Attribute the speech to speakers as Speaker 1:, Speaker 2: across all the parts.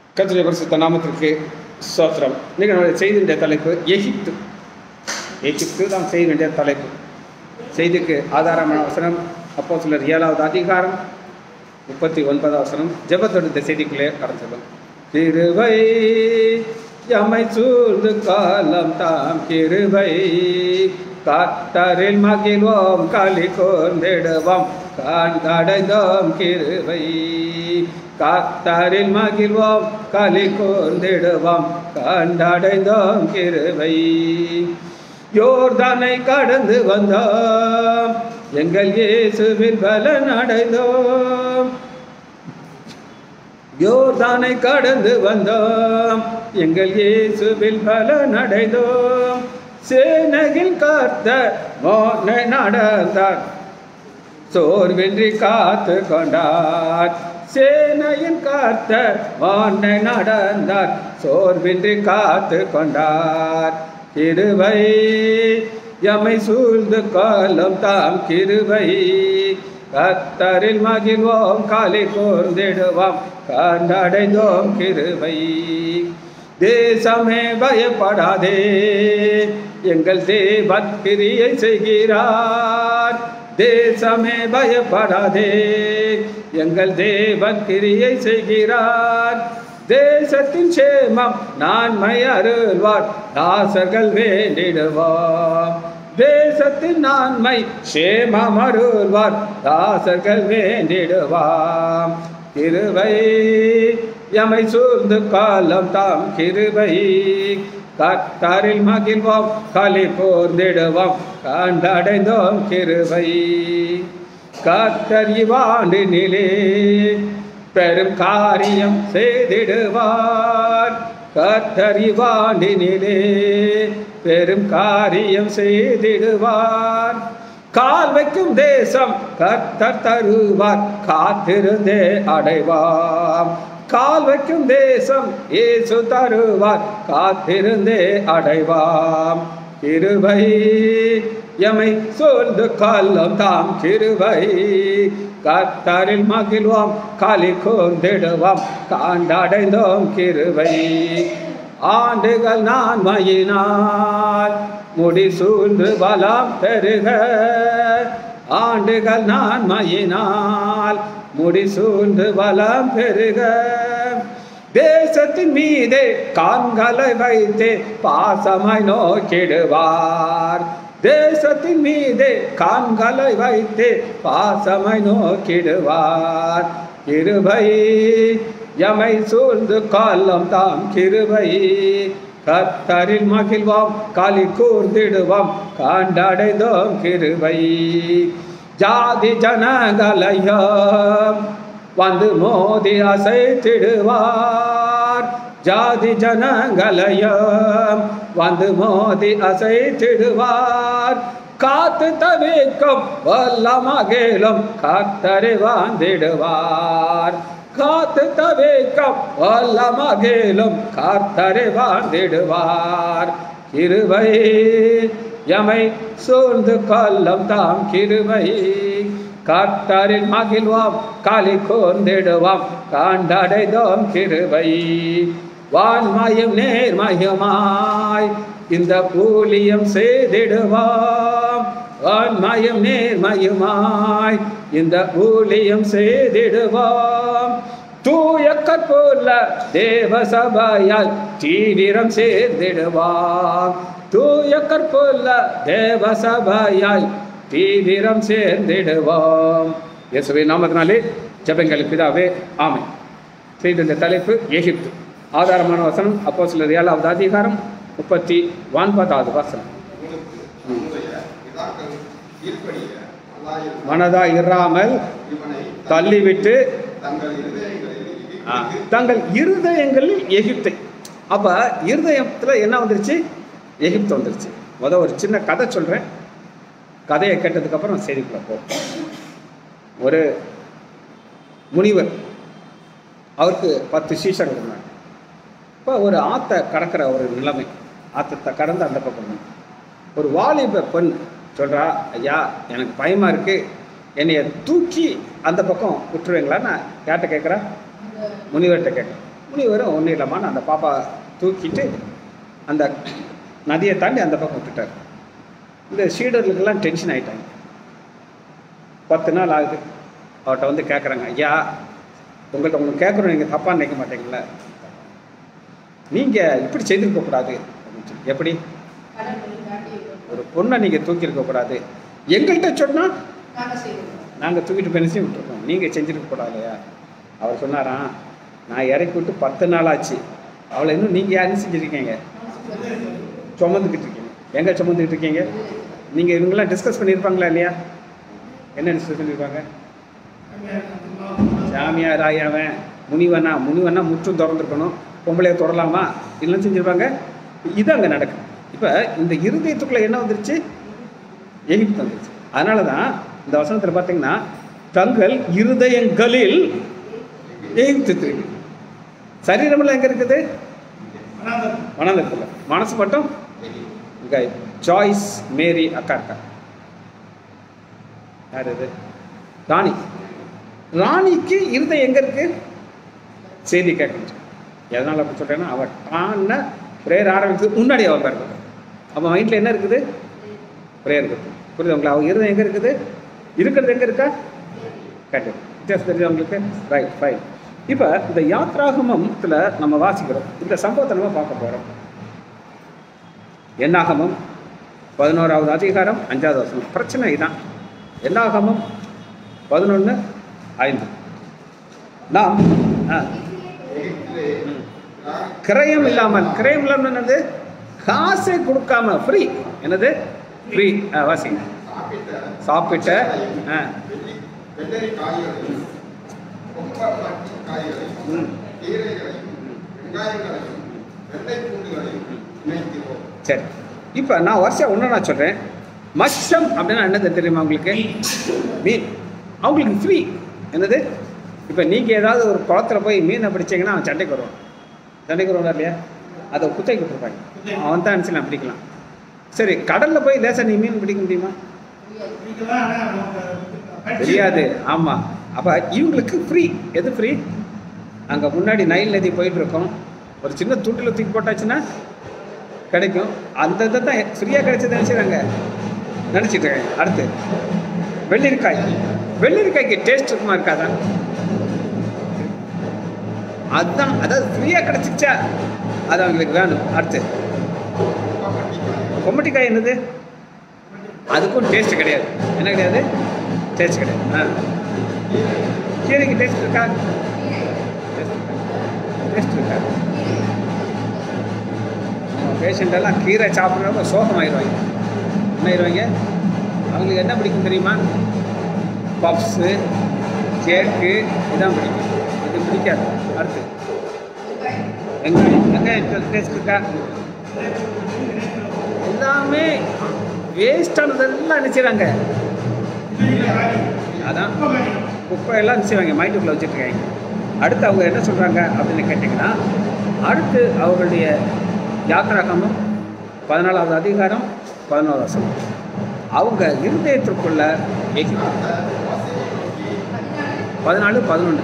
Speaker 1: கர்த்தருடைய பரிசுத்த நாமத்திற்கு சோத்திரம் இன்னைக்கு நம்முடைய செய்தியுடைய தலைப்பு எகிப்து எகிப்து தான் செய்ய வேண்டிய தலைப்பு செய்திக்கு ஆதாரமான வசனம் அப்போ சிலர் ஏழாவது அதிகாரம் முப்பத்தி ஒன்பதாவது வசனம் ஜெபத்தொடுத்த செய்திக்குள்ளே கடந்துள்ளோம் கிருபை எம்மை சூழ்ந்து காலம் தாம் கிருபை காத்தரில் மகிழ்வோம் களி கோர்ந்திடுவோம் காண்கடைந்தோம் கிருபை காத்தாரில் மகிழ்வோம் களி கோர்ந்திடுவோம் கண்டடைந்தோம் கிருபை யோர்தானை கடந்து வந்தோம் எங்கள் இயேசுவின் பலன் அடைந்தோம் யோர்தானை கடந்து வந்தோம் எங்கள் இயேசுவில் பலன் அடைந்தோம் சேனையில் காத்த மோனை நடந்தார் சோர்வின்றி காத்து கொண்டார் சேனையில் காத்த மோனை நடந்தார் சோர்வின்றி காத்து கொண்டார் கிருபை எமை சூழ்ந்து காலம் தாம் கிருபை கத்தரில் மகிழ்வோம் காலை கோர்ந்திடுவோம் கண்டடைந்தோம் கிருபை தேசமே பயப்படாதே எங்கள் தேவன் கிரியை செய்கிறார் தேசமே பயப்படாதே எங்கள் தேவன் கிரியை செய்கிறார் தேசத்தின் சேமம் நான்மை அருள்வார் தாசர்கள் வேண்டிடுவார் தேசத்தின் நான்மை சேமம் அருள்வார் தாசர்கள் வேண்டிடுவாம் கிருபை எமை சூழ்ந்து காலம் தாம் கிருபை கத்தாரில் மகிழ்வோம் களி போர்ந்திடுவோம் கண்டடைந்தோம் கிருபை கத்தர் இவ்வாண்டினிலே பெரும் காரியம் செய்திடுவார் கத்தர் இவ்வாண்டினிலே பெரும் காரியம் செய்திடுவார் கால் வைக்கும் தேசம் கத்தர் தருவார் காத்திருந்தே அடைவாம் கால் வைக்கும் தேசம் இயேசு தருவார் காத்திருந்தே அடைவாம் கிருபை எமை சூழ்ந்து காலம் தாம் கிருபை கத்தரில் மகிழ்வோம் காலி கோர்ந்திடுவோம் காண்டடைந்தோம் கிருபை ஆண்டுகள் நான் மயினால் முடி சூழ்ந்து பலம் பெருக ஆண்டுகள் நான் மயினால் முடி சூழ்ந்து பலம் பெருக தேசத்தின் மீதே கான்களை வைத்து பாசமாய் நோக்கிடுவார் தேசத்தின் மீதே கான்களை வைத்து பாசமாய் நோக்கிடுவார் கிருபை எமை சூழ்ந்து காலம் தாம் கிருபை கத்தரில் மகிழ்வோம் காலி கூர்ந்திடுவோம் காண்டடைந்தோம் கிருபை ஜாதி ஜனங்களையும் வந்து மோதி அசைத்திடுவார் ஜாதி ஜனங்களையும் வந்து மோதி அசைத்திடுவார் காத்து தவிக்கும் வல்ல மகிழும் கத்தரை வாழ்ந்திடுவார் காத்து தவிக்கும் வல்ல மகிழும் கத்தரை வாழ்ந்திடுவார் கிருபை எமை சூழ்ந்து கொல்லம் தாம் கிருபை கர்த்தரில் மகிழ்வோம் காலி கோர்ந்திடுவோம் காண்டடைதோம் கிருபை வான்மயம் நேர்மயமாய் இந்த பூலியம் செய்திடுவோம் வான்மயம் நேர்மயமாய் இந்த ஊழியம் செய்திடுவோம் தூய கற்புள்ள தேவ சபையால் தீவிரம் சேர்ந்திடுவாம் தூய கற்புள்ள தேவ சபையாய் தீவிரம் சேர்ந்திடுவோம் இயேசுவை நாமத்தினாலே ஜபங்கள் பிதாவே ஆமை செய்த தலைப்பு எகிப்து ஆதாரமான வசனம் அப்போ சிலர் ஏழாவது அதிகாரம் முப்பத்தி ஒன்பதாவது வசனம் மனதா இராமல் தள்ளிவிட்டு தங்கள் இருதயங்களில் எகிப்தை அப்ப இருதயத்துல என்ன வந்துருச்சு எகிப்து வந்துருச்சு முத ஒரு சின்ன கதை சொல்றேன் கதையை கேட்டதுக்கப்புறம் செய்திக்குள்ள போ ஒரு முனிவர் அவருக்கு பத்து சீசர்கள் இருந்தாங்க இப்போ ஒரு ஆற்றை கடக்கிற ஒரு நிலைமை ஆற்றத்தை கடந்து அந்த பக்கம் ஒரு வாலிப பெண் சொல்கிறா ஐயா எனக்கு பயமாக இருக்குது என்னைய தூக்கி அந்த பக்கம் விட்டுருவீங்களா நான் யார்கிட்ட கேட்குறேன் முனிவர்கிட்ட கேட்குறேன் முனிவரும் ஒன்றும் இல்லாமல் அந்த பாப்பா தூக்கிட்டு அந்த நதியை தாண்டி அந்த பக்கம் விட்டுட்டார் இந்த சீடர்களுக்கெல்லாம் டென்ஷன் ஆயிட்டாங்க பத்து நாள் ஆகுது அவர்கிட்ட வந்து கேட்குறாங்க ஐயா உங்கள்கிட்ட உங்களுக்கு கேட்குறோம் நீங்கள் தப்பாக நினைக்க மாட்டீங்களா நீங்கள் இப்படி செய்திருக்க கூடாது அப்படின்னு சொல்லி. எப்படி ஒரு பொண்ணை நீங்கள் தூக்கியிருக்க கூடாது எங்கள்கிட்ட சொன்னால் நாங்கள் தூக்கிட்டு போய் நிச்சயம் விட்டுருக்கோம் நீங்கள் செஞ்சிருக்க கூடாதுலையா அவர் சொன்னாராம் நான் இறக்கி விட்டு பத்து நாள் ஆச்சு அவளை இன்னும் நீங்கள் யாரும் செஞ்சுருக்கீங்க சுமந்துக்கிட்டு இருக்கீங்க எங்கே சுமந்துக்கிட்டு இருக்கீங்க நீங்கள் இவங்கெல்லாம் டிஸ்கஸ் பண்ணியிருப்பாங்களா இல்லையா என்ன டிஸ்கஸ் பண்ணியிருப்பாங்க சாமியார் ஆயவன் முனிவனா முனிவனா முற்றும் திறந்துருக்கணும் பொம்பளைய தொடலாமா இதெல்லாம் செஞ்சுருப்பாங்க இது அங்கே நடக்கும் இப்போ இந்த இருதயத்துக்குள்ளே என்ன வந்துருச்சு எகிப்து வந்துருச்சு அதனால தான் இந்த வசனத்தில் பார்த்தீங்கன்னா தங்கள் இருதயங்களில் எகிப்து இருக்கு சரீரமெல்லாம் எங்கே இருக்குது மனதில் மனசு மட்டும் இங்கே ஜாய்ஸ் மேரி அக்கா இருக்கா யார் இது ராணி ராணிக்கு இருதயம் எங்கே இருக்கு செய்தி கேட்கணும் எதனால் அப்படி சொல்கிறேன்னா அவள் டான்ன ப்ரேயர் ஆரம்பிக்கிறதுக்கு முன்னாடி அவள் பேர் இருக்கு அவன் மைண்டில் என்ன இருக்குது ப்ரேயர் இருக்குது புரியுது உங்களுக்கு அவள் இருதயம் எங்கே இருக்குது இருக்கிறது எங்கே இருக்கா கேட்டு வித்தியாசம் தெரியுது உங்களுக்கு ரைட் ஃபைன் இப்போ இந்த யாத்ராகமத்தில் நம்ம வாசிக்கிறோம் இந்த சம்பவத்தை நம்ம பார்க்க போகிறோம் என்னாகமம் பதினோராவது அதிகாரம் அஞ்சாவது வசனம் பிரச்சனை இதான் என்னாகமம் பதினொன்று ஐந்து நாம் ஆ, ம். கிரயம் இல்லாமல் கிரயம் இல்லாமல் என்னது காசே கொடுக்காம ஃப்ரீ என்னது ஃப்ரீ வாசிங்க சாப்பிட்ட ஆ
Speaker 2: வெள்ளரி காய்களையும் கொப்பரமாட்டி காய்களையும்
Speaker 1: ம்
Speaker 2: கீரைகளையும் வெங்காயங்களையும் வெள்ளை பூண்டுகளையும் இணைக்கிறோம்
Speaker 1: சரி இப்போ நான் வருஷம் ஒன்று நான் சொல்கிறேன் மச்சம் அப்படின்னா என்னது தெரியுமா உங்களுக்கு மீன் அவங்களுக்கு ஃப்ரீ என்னது இப்போ நீங்கள் ஏதாவது ஒரு குளத்துல போய் மீனை பிடிச்சீங்கன்னா அவன் சண்டைக்கு வருவான் சண்டைக்கு வருவான் இல்லையா அதை குத்தைக்கு கொடுப்பாங்க அவன் தான் அனுப்பிச்சு பிடிக்கலாம் சரி கடலில் போய் லேசாக நீ மீன் பிடிக்க முடியுமா தெரியாது ஆமாம் அப்போ இவங்களுக்கு ஃப்ரீ எது ஃப்ரீ அங்கே முன்னாடி நைல் நதி போயிட்டு இருக்கோம் ஒரு சின்ன துண்டில் தூக்கி போட்டாச்சுன்னா கிடைக்கும் அந்த இதை தான் ஃப்ரீயாக கிடைச்சது நினச்சிடுறாங்க நினச்சிட்டு இருக்காங்க அடுத்து வெள்ளரிக்காய் வெள்ளரிக்காய்க்கு டேஸ்ட் இருக்குமா இருக்காதா அதுதான் அதாவது ஃப்ரீயாக கிடைச்சிச்சா அது அவங்களுக்கு வேணும் அடுத்து கொம்மட்டிக்காய் என்னது அதுக்கும் டேஸ்ட் கிடையாது என்ன கிடையாது டேஸ்ட் கிடையாது ஆ கீரைக்கு டேஸ்ட் இருக்கா டேஸ்ட் இருக்கா பேஷண்ட் எல்லாம் கீரை சாப்பிட்றப்ப சோகமாயிருவாங்க என்ன ஆயிடுவாங்க அவங்களுக்கு என்ன பிடிக்கும் தெரியுமா பப்ஸு கேக்கு இதான் பிடிக்கும் இது பிடிக்காது அடுத்து வெங்காயம் வெங்காயம் டேஸ்ட் இருக்கா எல்லாமே வேஸ்டானதெல்லாம் நினைச்சிடறாங்க அதான் குப்பை எல்லாம் நினைச்சுவாங்க மைண்டுக்குள்ளே வச்சுட்ருக்காங்க அடுத்து அவங்க என்ன சொல்கிறாங்க அப்படின்னு கேட்டிங்கன்னா அடுத்து அவர்களுடைய யாத்ராகமம் பதினாலாவது அதிகாரம் பதினோரு வசனம் அவங்க இருதயத்திற்குள்ள எகிப்து பதினாலு பதினொன்று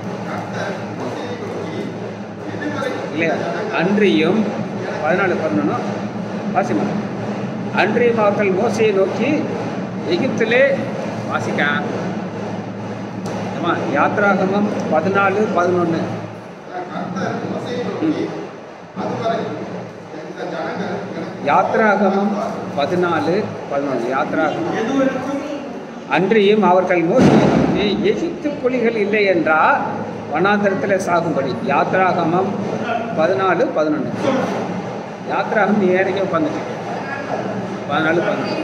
Speaker 1: இல்லையா அன்றியும் பதினாலு பதினொன்று வாசிமா அன்றியும் அவர்கள் மோசையை நோக்கி எகிப்திலே வாசிக்க ஆமா யாத்ராகமம் பதினாலு பதினொன்று
Speaker 2: கர்த்தர் மோசையை நோக்கி அதுவரை இந்த ஜனங்கள் எனக்கு
Speaker 1: யாத்ராகமம் பதினாலு பதினொன்று யாத்ராகமம் அன்றியும் அவர்கள் மோசையை நோக்கி எகிப்து புலிகள் இல்லை என்றால் வனாந்தரத்தில் சாகும்படி யாத்ராகமம் பதினாலு பதினொன்று யாத்ராகம் நீ ஏறிக்க உட்காந்துட்டு பதினாலு பதினொன்று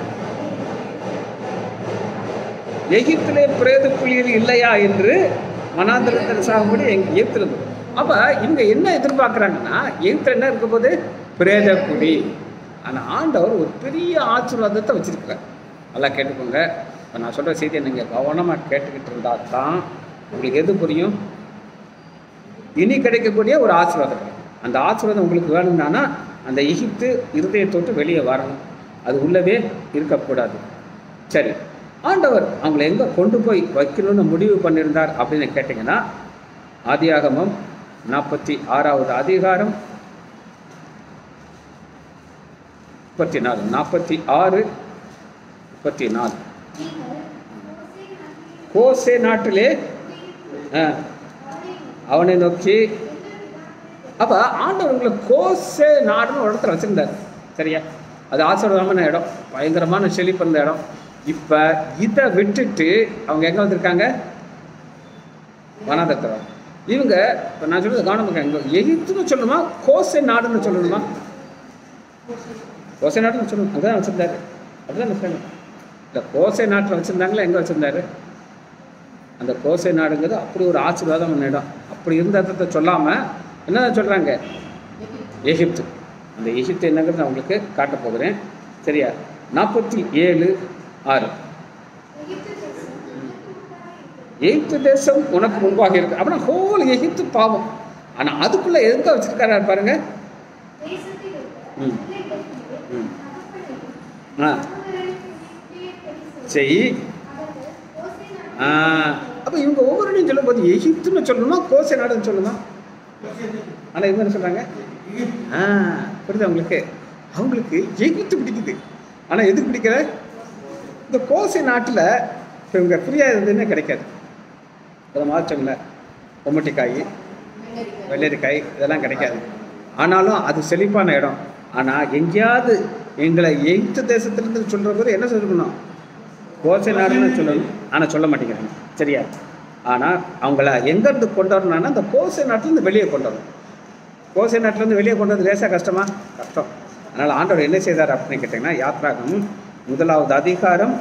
Speaker 1: எகிப்திலே பிரேத புலிகள் இல்லையா என்று வனாந்தரத்தில் சாகும்படி எங் எகிப்தில் அப்போ இவங்க என்ன எதிர்பார்க்குறாங்கன்னா எகிப்தில் என்ன இருக்க போது பிரேத புலி ஆனால் ஆண்டவர் ஒரு பெரிய ஆசீர்வாதத்தை வச்சிருக்கிறார் நல்லா கேட்டுக்கோங்க இப்போ நான் சொல்கிற செய்தியை நீங்கள் கவனமாக கேட்டுக்கிட்டு இருந்தால் தான் உங்களுக்கு எது புரியும் இனி கிடைக்கக்கூடிய ஒரு ஆசீர்வாதம் அந்த ஆசீர்வாதம் உங்களுக்கு வேணும்னா அந்த எகிப்து இருதயத்தோட்டு வெளியே வரணும் அது உள்ளவே இருக்கக்கூடாது சரி ஆண்டவர் அவங்களை எங்கே கொண்டு போய் வைக்கணும்னு முடிவு பண்ணியிருந்தார் அப்படின்னு கேட்டிங்கன்னா ஆதியாகமம் நாற்பத்தி ஆறாவது அதிகாரம் முப்பத்தி நாலு நாற்பத்தி ஆறு முப்பத்தி நாலு கோசே நாட்டிலே ஆ, அவனை நோக்கி அப்ப ஆண்டவர் உங்களை கோசே நாடுன்னு ஒரு இடத்துல வச்சிருந்தாரு சரியா அது ஆசீர்வாதமான இடம் பயங்கரமான செழிப்பு இருந்த இடம் இப்ப இதை விட்டுட்டு அவங்க எங்க வந்திருக்காங்க வனாந்தரத்தில் இவங்க இப்போ நான் சொல்றது கவனமாக இங்க எகிப்துன்னு சொல்லணுமா கோசை நாடுன்னு சொல்லணுமா கோசை நாடுன்னு சொல்லணும் அங்கதான் வச்சிருந்தாரு அதுதான் சொல்லணும் இல்லை கோசை நாட்டில் வச்சிருந்தாங்களா எங்கே வச்சிருந்தாரு அந்த கோசை நாடுங்கிறது அப்படி ஒரு ஆசீர்வாதம் இடம் அப்படி இருந்த இடத்த சொல்லாமல் என்ன சொல்கிறாங்க எகிப்து அந்த எகிப்து என்னங்கிறது நான் உங்களுக்கு காட்ட போகிறேன் சரியா நாற்பத்தி ஏழு ஆறு எகிப்து தேசம் உனக்கு முன்பாக இருக்கு அப்படின்னா ஹோல் எகிப்து பாவம் ஆனால் அதுக்குள்ளே எங்க வச்சிருக்காரு பாருங்க ம். ம். ஆ செய் ஆ அப்போ இவங்க ஒவ்வொருடையும் சொல்லும்போது எகிப்துன்னு சொல்லணுமா கோசை நாடுன்னு சொல்லணுமா ஆனால் இவங்க என்ன சொல்கிறாங்க ஆ புரியுதா உங்களுக்கு அவங்களுக்கு எகிப்து பிடிக்குது ஆனால் எதுக்கு பிடிக்கல இந்த கோசை நாட்டில் இப்போ இவங்க ஃப்ரீயாக இருந்ததுன்னே கிடைக்காது அதை மாற்றங்கள கொம்மட்டிக்காய் வெள்ளரிக்காய் இதெல்லாம் கிடைக்காது ஆனாலும் அது செழிப்பான இடம் ஆனால் எங்கேயாவது எங்களை எகிப்து தேசத்திலிருந்து சொல்கிற போது என்ன சொல்லணும் கோசை நாடுன்னு சொல்லணும் ஆனால் சொல்ல மாட்டேங்கிறாங்க சரியா ஆனால் அவங்கள எங்கேருந்து கொண்டு வரணும்னா அந்த கோசை நாட்டிலேருந்து வெளியே கொண்டு வரணும் கோசை நாட்டிலேருந்து வெளியே கொண்டு வந்து லேசாக கஷ்டமா கஷ்டம் அதனால் ஆண்டவர் என்ன செய்தார் அப்படின்னு கேட்டிங்கன்னா யாத்ராகம் முதலாவது அதிகாரம்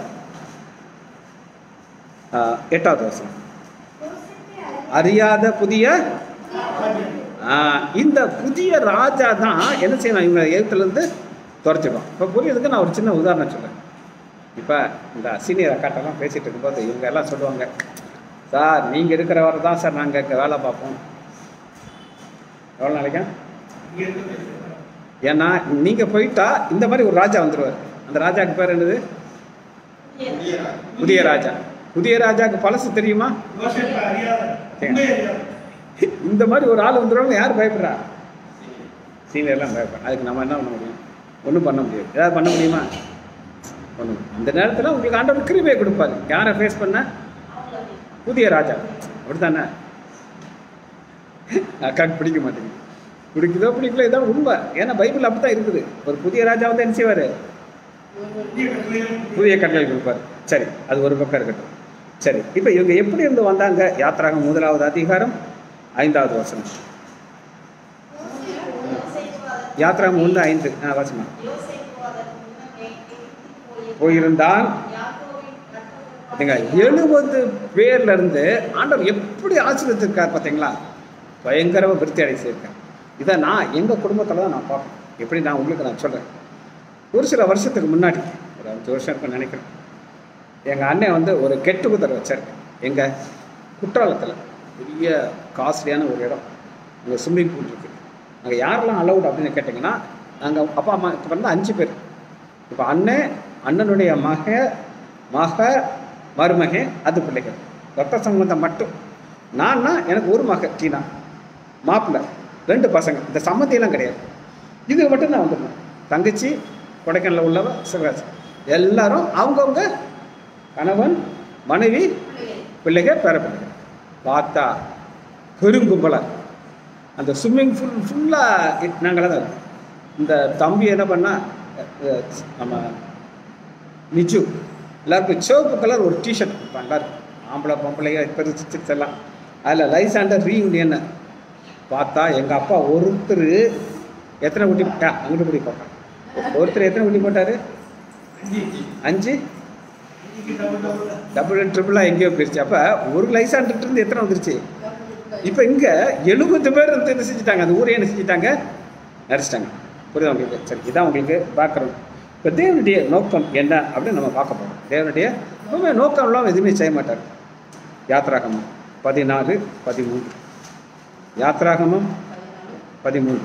Speaker 1: ஆ, எட்டாவது வருஷம் அறியாத புதிய ஆ, இந்த புதிய ராஜா தான் என்ன செய்யணும் இவங்க எழுத்துலேருந்து துரைச்சிடும் இப்போ புரியுதுக்கு நான் ஒரு சின்ன உதாரணம் சொல்றேன் இப்போ இந்த சீனியர் அக்காட்டெல்லாம் பேசிகிட்டு இருக்கும்போது இவங்க எல்லாம் சொல்லுவாங்க சார் நீங்கள் இருக்கிற வரை தான் சார் நாங்கள் இங்கே வேலை பார்ப்போம் எவ்வளோ நாளைக்கா ஏன்னா நீங்கள் போயிட்டா இந்த மாதிரி ஒரு ராஜா வந்துடுவார் அந்த ராஜாக்கு பேர் என்னது புதிய ராஜா புதிய ராஜாக்கு பழசு தெரியுமா இந்த மாதிரி ஒரு ஆள் வந்துடுவாங்க யார் பயப்படுறா சீனியர்லாம் பயப்படுறா அதுக்கு நம்ம என்ன பண்ண முடியும் ஒன்றும் பண்ண முடியாது ஏதாவது பண்ண முடியுமா ஒன்றும் அந்த நேரத்தில் உங்களுக்கு ஆண்டவர் கிருபையை கொடுப்பாரு யாரை ஃபேஸ் பண்ண புதிய ராஜா அப்படித்தானே அக்காக்கு பிடிக்க மாட்டேங்குது பிடிக்குதோ பிடிக்கல இதான் உண்மை ஏன்னா பைபிள் அப்படி தான் இருக்குது ஒரு புதிய ராஜா வந்து என்ன செய்வார் புதிய கட்டளை கொடுப்பார் சரி அது ஒரு பக்கம் இருக்கட்டும் சரி இப்போ இவங்க எப்படி இருந்து வந்தாங்க யாத்திராகம் முதலாவது அதிகாரம் ஐந்தாவது வசனம் யாத்திராகம் ஒன்று ஐந்து ஆ வசனம் போயிருந்தான் நீங்க எழுபது பேர்ல இருந்து ஆண்டவர் எப்படி ஆசீர்வதிச்சிருக்கார் பார்த்தீங்களா பயங்கரமா விருத்தி அடை செய்யிருக்கார் இதை நான் எங்க குடும்பத்துல தான் நான் பார்ப்பேன் எப்படி நான் உங்களுக்கு நான் சொல்றேன் ஒரு சில வருஷத்துக்கு முன்னாடி ஒரு அஞ்சு வருஷம் இருக்குன்னு நினைக்கிறேன் எங்க அண்ணன் வந்து ஒரு கெட்டு குதிரை வச்சார் எங்க குற்றாலத்துல பெரிய காஸ்ட்லியான ஒரு இடம் அங்கே ஸ்விம்மிங் பூல் இருக்கு அங்கே யாரெல்லாம் அலௌட் அப்படின்னு கேட்டிங்கன்னா நாங்கள் அப்பா அம்மா இப்போ வந்து அஞ்சு பேர் இப்போ அண்ணன் அண்ணனுடைய மக மக மருமகன் அது பிள்ளைகள் ரத்த சம்பந்தம் மட்டும் நான்னா எனக்கு ஒரு மக டீனா மாப்பிள்ளை ரெண்டு பசங்க இந்த சம்மந்தியெல்லாம் கிடையாது இது மட்டும் நான் வந்துடணும் தங்கச்சி கொடைக்கானலில் உள்ளவ சிவராஜ் எல்லாரும் அவங்கவுங்க கணவன் மனைவி பிள்ளைகள் பேர பிள்ளைகள் பார்த்தா பெருங்கும்பலா அந்த ஸ்விம்மிங் ஃபுல் ஃபுல்லாக நாங்களே தான் இருக்கோம். இந்த தம்பி என்ன பண்ணா அஹ், நம்ம நிஜு எல்லாருக்கும் சிவப்பு கலர் ஒரு டிஷர்ட் கொடுப்பான் எல்லாருக்கும் ஆம்பளை பொம்பளைங்க பெருசு சிக்ஸ் எல்லாம் அதில் லைசாண்டர் ரீயூனியன் பார்த்தா எங்கள் அப்பா ஒருத்தர் எத்தனை குட்டி ஆ, அங்கிட்டு குட்டி போட்டான் ஒருத்தர் எத்தனை குட்டி போட்டார் அஞ்சு டபுள் ட்ரிபிளாக எங்கேயோ போயிடுச்சு அப்போ ஒரு லைசாண்டர் இருந்து எத்தனை வந்துருச்சு இப்போ இங்கே எழுபது பேர் வந்து என்ன செஞ்சுட்டாங்க அந்த ஊரே என்ன செஞ்சுட்டாங்க நடிச்சிட்டாங்க புரியுதா உங்களுக்கு சரி இதான் உங்களுக்கு பார்க்குறோம் இப்போ தேவனுடைய நோக்கம் என்ன அப்படின்னு நம்ம பார்க்க போகிறோம் தேவனுடைய எப்பவுமே நோக்கம் இல்லாமல் எதுவுமே செய்ய மாட்டார் யாத்ராகமம் பதினாலு பதிமூன்று யாத்ராகமம் பதிமூன்று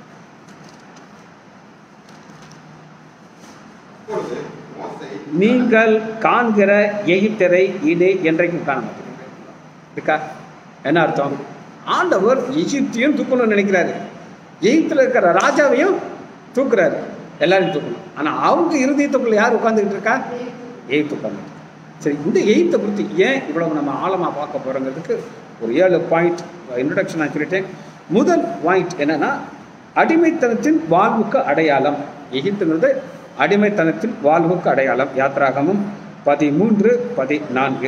Speaker 2: அப்பொழுது மோசே
Speaker 1: நீங்கள் காண்கிற எகிப்தரை இனி என்றைக்கும் காண மாட்டீங்க இருக்கா என்ன அர்த்தம் ஆண்டவர் எகிப்தியும் தூக்கணும்னு நினைக்கிறாரு எகிப்துல இருக்கிற ராஜாவையும் தூக்குறாரு எல்லாரையும் தூக்கணும் ஆனா அவங்க இருதயத்துக்குள்ள யார் உட்கார்ந்துகிட்டு இருக்கா எகிப்து உட்கார்ந்து சரி இந்த எகிப்தை குறித்து ஏன் இவ்வளவு நம்ம ஆழமா பார்க்க போறோங்கிறதுக்கு ஒரு ஏழு பாயிண்ட் இன்ட்ரடக்ஷன் நான் சொல்லிட்டேன் முதல் பாயிண்ட் என்னன்னா அடிமைத்தனத்தின் வாழ்வுக்கு அடையாளம் எகிப்துங்கிறது அடிமைத்தனத்தின் வாழ்வுக்கு அடையாளம் யாத்ராகமும் பதிமூன்று பதினான்கு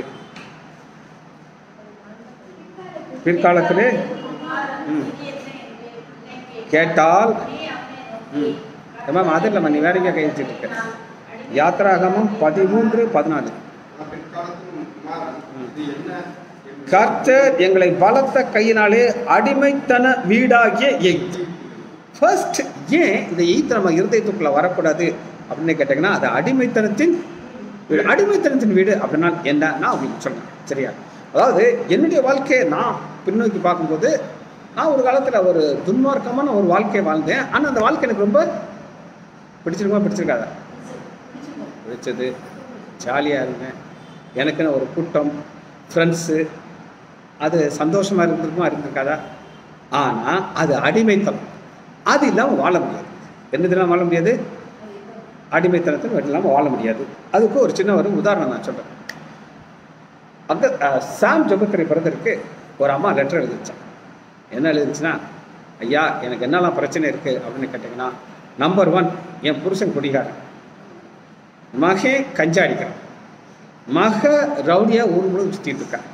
Speaker 1: பிற்காலத்திலே ம். கேட்டால் ம் மேம் அது இல்லைம்மா நீ வேற எங்கேயா கை வச்சுட்டு இருக்க யாத்ராகமும் பதிமூன்று பதினாலு
Speaker 2: நான் பிற்காலத்தில் குமாரன் இது என்ன என்று
Speaker 1: கர்த்தர் எங்களை பலத்த கையினாலே அடிமைத்தன வீடாகிய எய்த் ஃபர்ஸ்ட் ஏன் இந்த எய்த் நம்ம இருதயத்துக்குள்ள வரக்கூடாது அப்படின்னு கேட்டிங்கன்னா அது அடிமைத்தனத்தின் வீடு அடிமைத்தனத்தின் வீடு அப்படின்னா என்ன நான் அப்படின்னு சொல்றேன் சரியா அதாவது என்னுடைய வாழ்க்கையை நான் பின்னோக்கி பார்க்கும்போது நான் ஒரு காலத்தில் ஒரு துன்மார்க்கமான ஒரு வாழ்க்கையை வாழ்ந்தேன் ஆனால் அந்த வாழ்க்கை எனக்கு ரொம்ப பிடிச்சிருக்குமா பிடிச்சிருக்காதா பிடிச்சது ஜாலியாக இருந்தேன் எனக்குன்னு ஒரு கூட்டம் ஃப்ரெண்ட்ஸு அது சந்தோஷமாக இருந்திருக்குமா இருந்திருக்காதா ஆனால் அது அடிமைத்தனம் அது இல்லாமல் வாழ முடியாது என்னதெல்லாம் வாழ முடியாது அடிமைத்தனத்தில் இல்லாமல் வாழ முடியாது அதுக்கு ஒரு சின்ன ஒரு உதாரணம் நான் சொல்கிறேன் அங்க அஹ், சாம் ஜபக்கரை பிறந்தருக்கு ஒரு அம்மா லெட்டர் எழுதிச்சான் என்ன எழுதிச்சுன்னா ஐயா எனக்கு என்னெல்லாம் பிரச்சனை இருக்குது அப்படின்னு கேட்டிங்கன்னா நம்பர் ஒன் என் புருஷன் குடிகாரன் மகே கஞ்சா அடிக்கிறான் மக ரவுடியா ஊர் முழுவதும் சுத்திட்டு இருக்கான்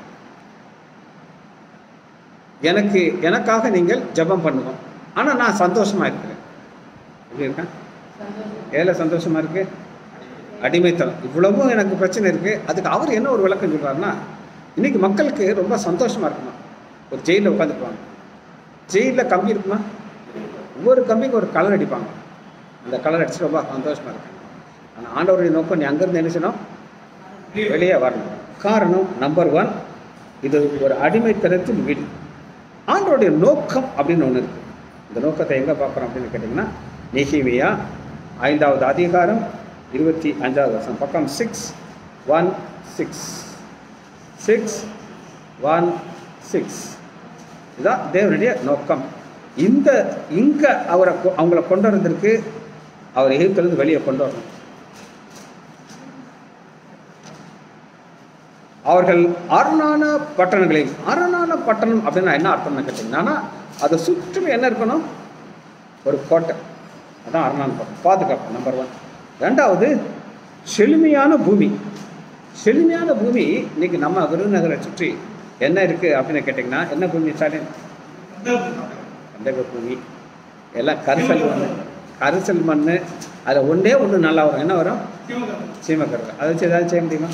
Speaker 1: எனக்கு எனக்காக நீங்கள் ஜெபம் பண்ணுவோம் ஆனா நான் சந்தோஷமா இருக்கிறேன் எப்படி இருக்கேன் ஏல சந்தோஷமா இருக்கு அடிமைத்தனம் இவ்வளவும் எனக்கு பிரச்சனை இருக்கு அதுக்கு அவர் என்ன ஒரு விளக்கம் சொல்றாருன்னா இன்னைக்கு மக்களுக்கு ரொம்ப சந்தோஷமா இருக்குமா ஒரு ஜெயிலில் உட்காந்துக்குவாங்க ஜெயிலில் கம்பி இருக்குமா ஒவ்வொரு கம்பிக்கும் ஒரு கலர் அடிப்பாங்க அந்த கலர் அடிச்சு ரொம்ப சந்தோஷமா இருக்கு ஆனால் ஆண்டவருடைய நோக்கம் நீ அங்கேருந்து என்ன செய்யணும் வெளியே வரணும் காரணம் நம்பர் ஒன் இது ஒரு அடிமைத்தனத்தின் வீடு ஆண்டவருடைய நோக்கம் அப்படின்னு ஒன்று இருக்கு இந்த நோக்கத்தை எங்கே பார்க்குறோம் அப்படின்னு கேட்டிங்கன்னா நெஹிமியா ஐந்தாவது அதிகாரம் இருபத்தி அஞ்சாவது வருஷம் பக்கம் six one six six one six இதுதான் தேவனுடைய நோக்கம் இந்த இங்கே அவரை கொ- அவங்கள கொண்டு வரதுக்கு அவர் எகிப்திலிருந்து வெளியே கொண்டு வரணும் அவர்கள் அரணான பட்டணங்களில் அரணான பட்டணம் அப்படின்னா என்ன அர்த்தம்னு கேட்டிங்கன்னா அதை சுற்றும் என்ன இருக்கணும் ஒரு கோட்டை அதான் அரணான பட்டணம் பாதுகாப்பு நம்பர் ஒன் ரெண்டாவது செழுமையான பூமி செழுமையான பூமி இன்னைக்கு நம்ம விருதுநகரை சுற்றி என்ன இருக்குது அப்படின்னு கேட்டிங்கன்னா என்ன பூமி ஸ்டாலின் கந்தக பூமி எல்லாம் கரிசல் மண் கரிசல் மண் அதில் ஒன்றே ஒன்று நல்லா வரும் என்ன வரும் சீமக்கருவை அதை வச்சு ஏதாவது செய்ய முடியுமா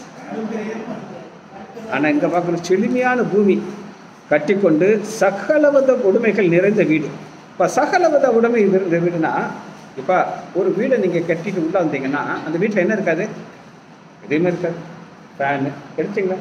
Speaker 1: ஆனால் இங்கே பார்க்குற செழுமையான பூமி கட்டிக்கொண்டு சகலவித உடைமைகள் நிறைந்த வீடு இப்போ சகலவித உடைமை நிறைந்த வீடுனா இப்போ ஒரு வீடை நீங்கள் கட்டிட்டு உள்ளே வந்தீங்கன்னா அந்த வீட்டில் என்ன இருக்காது எதுவுமே இருக்காது ஃபேனு எடுத்தீங்களா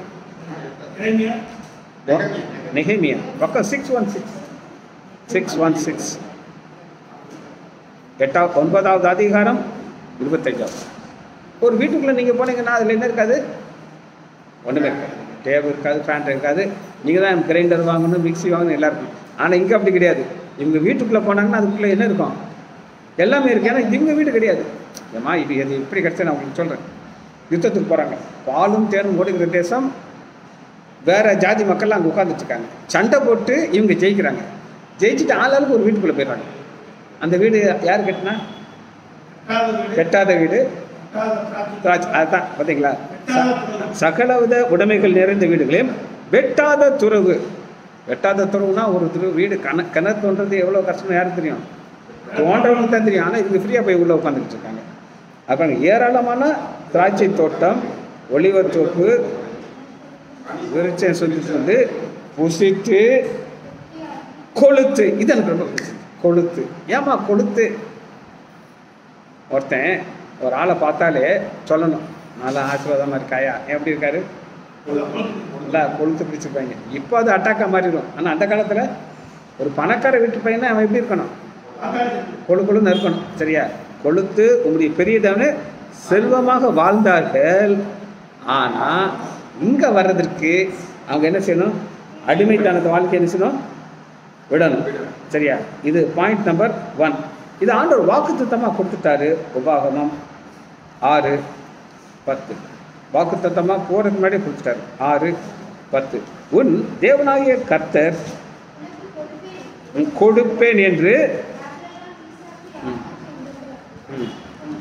Speaker 1: நெஹேமியா பக்கம் six one six six one six எட்டாவது ஒன்பதாவது அதிகாரம் இருபத்தஞ்சாவது ஒரு வீட்டுக்குள்ளே நீங்கள் போனீங்கன்னா அதில் என்ன இருக்காது ஒன்றுமே இருக்காது டேபிள் இருக்காது ஃபேன் இருக்காது நீங்கள் தான் கிரைண்டர் வாங்கணும் மிக்ஸி வாங்கணும் எல்லாம் இருக்கும் ஆனால் இங்கே அப்படி கிடையாது இவங்க வீட்டுக்குள்ளே போனாங்கன்னா அதுக்குள்ளே என்ன இருக்கும் எல்லாமே இருக்கு ஏன்னா இவங்க வீடு கிடையாது ஏம்மா இது இது எப்படி கிடைச்சா நான் உங்களுக்கு சொல்கிறேன் யுத்தத்துக்கு போகிறாங்க பாலும் தேனும் ஓடுகிற தேசம் வேற ஜாதி மக்கள்லாம் அங்கே உட்காந்துட்டு இருக்காங்க சண்டை போட்டு இவங்க ஜெயிக்கிறாங்க ஜெயிச்சுட்டு ஆளாளுக்கு ஒரு வீட்டுக்குள்ளே போயிடுறாங்க அந்த வீடு யார் கட்டினா கெட்டாத வீடு திராட்சை- அதுதான் பார்த்தீங்களா ச- சகலவித உடைமைகள் நிறைந்த வீடுகளையும் வெட்டாத துறவு வெட்டாத துறவுனா ஒரு துரு வீடு கண கிணறு தோன்றது எவ்வளோ கஷ்டம் யாருக்கு தெரியும் தோன்றவங்களுக்கு தான் தெரியும் ஆனால் இவங்க ஃப்ரீயாக போய் உள்ளே உட்காந்துக்கிட்டு இருக்காங்க அப்புறம் ஏராளமான திராட்சை தோட்டம் ஒளிவர் தோப்பு விருட்சம் சொல்லி வந்து புசித்து கொளுத்து இது எனக்கு ரொம்ப பிடிச்சது கொளுத்து ஏமா கொளுத்து ஒருத்தன் ஒரு ஆளை பார்த்தாலே சொல்லணும் நல்லா ஆசீர்வாதமாக இருக்காயா எப்படி இருக்காரு நல்லா கொளுத்து பிடிச்சிருப்பாங்க இப்போ அது அட்டாக்கா மாறிடும் ஆனால் அந்த காலத்தில் ஒரு பணக்கார வீட்டு பையனா அவன் எப்படி இருக்கணும் கொழு கொழுன்னு இருக்கணும் சரியா கொளுத்து உங்களுடைய பெரியதவனு செல்வமாக வாழ்ந்தார்கள் ஆனால் இங்கே வர்றதற்கு அவங்க என்ன செய்யணும் அடிமைத்தனத்தை வாழ்க்கை என்ன செய்யணும் விடணும் சரியா இது பாயிண்ட் நம்பர் ஒன் இது ஆண்டவர் வாக்குத்தத்தமாக கொடுத்துட்டாரு உபாகமம் ஆறு பத்து வாக்குத்தத்தமாக போகிறதுக்கு முன்னாடியே கொடுத்துட்டாரு ஆறு பத்து உன் தேவனாகிய கர்த்தர் உன் கொடுப்பேன் என்று ம், ம்.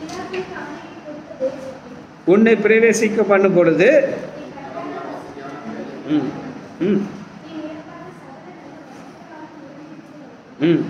Speaker 1: உன்னை பிரவேசிக்க பண்ணும் பொழுது ம் ம் ம்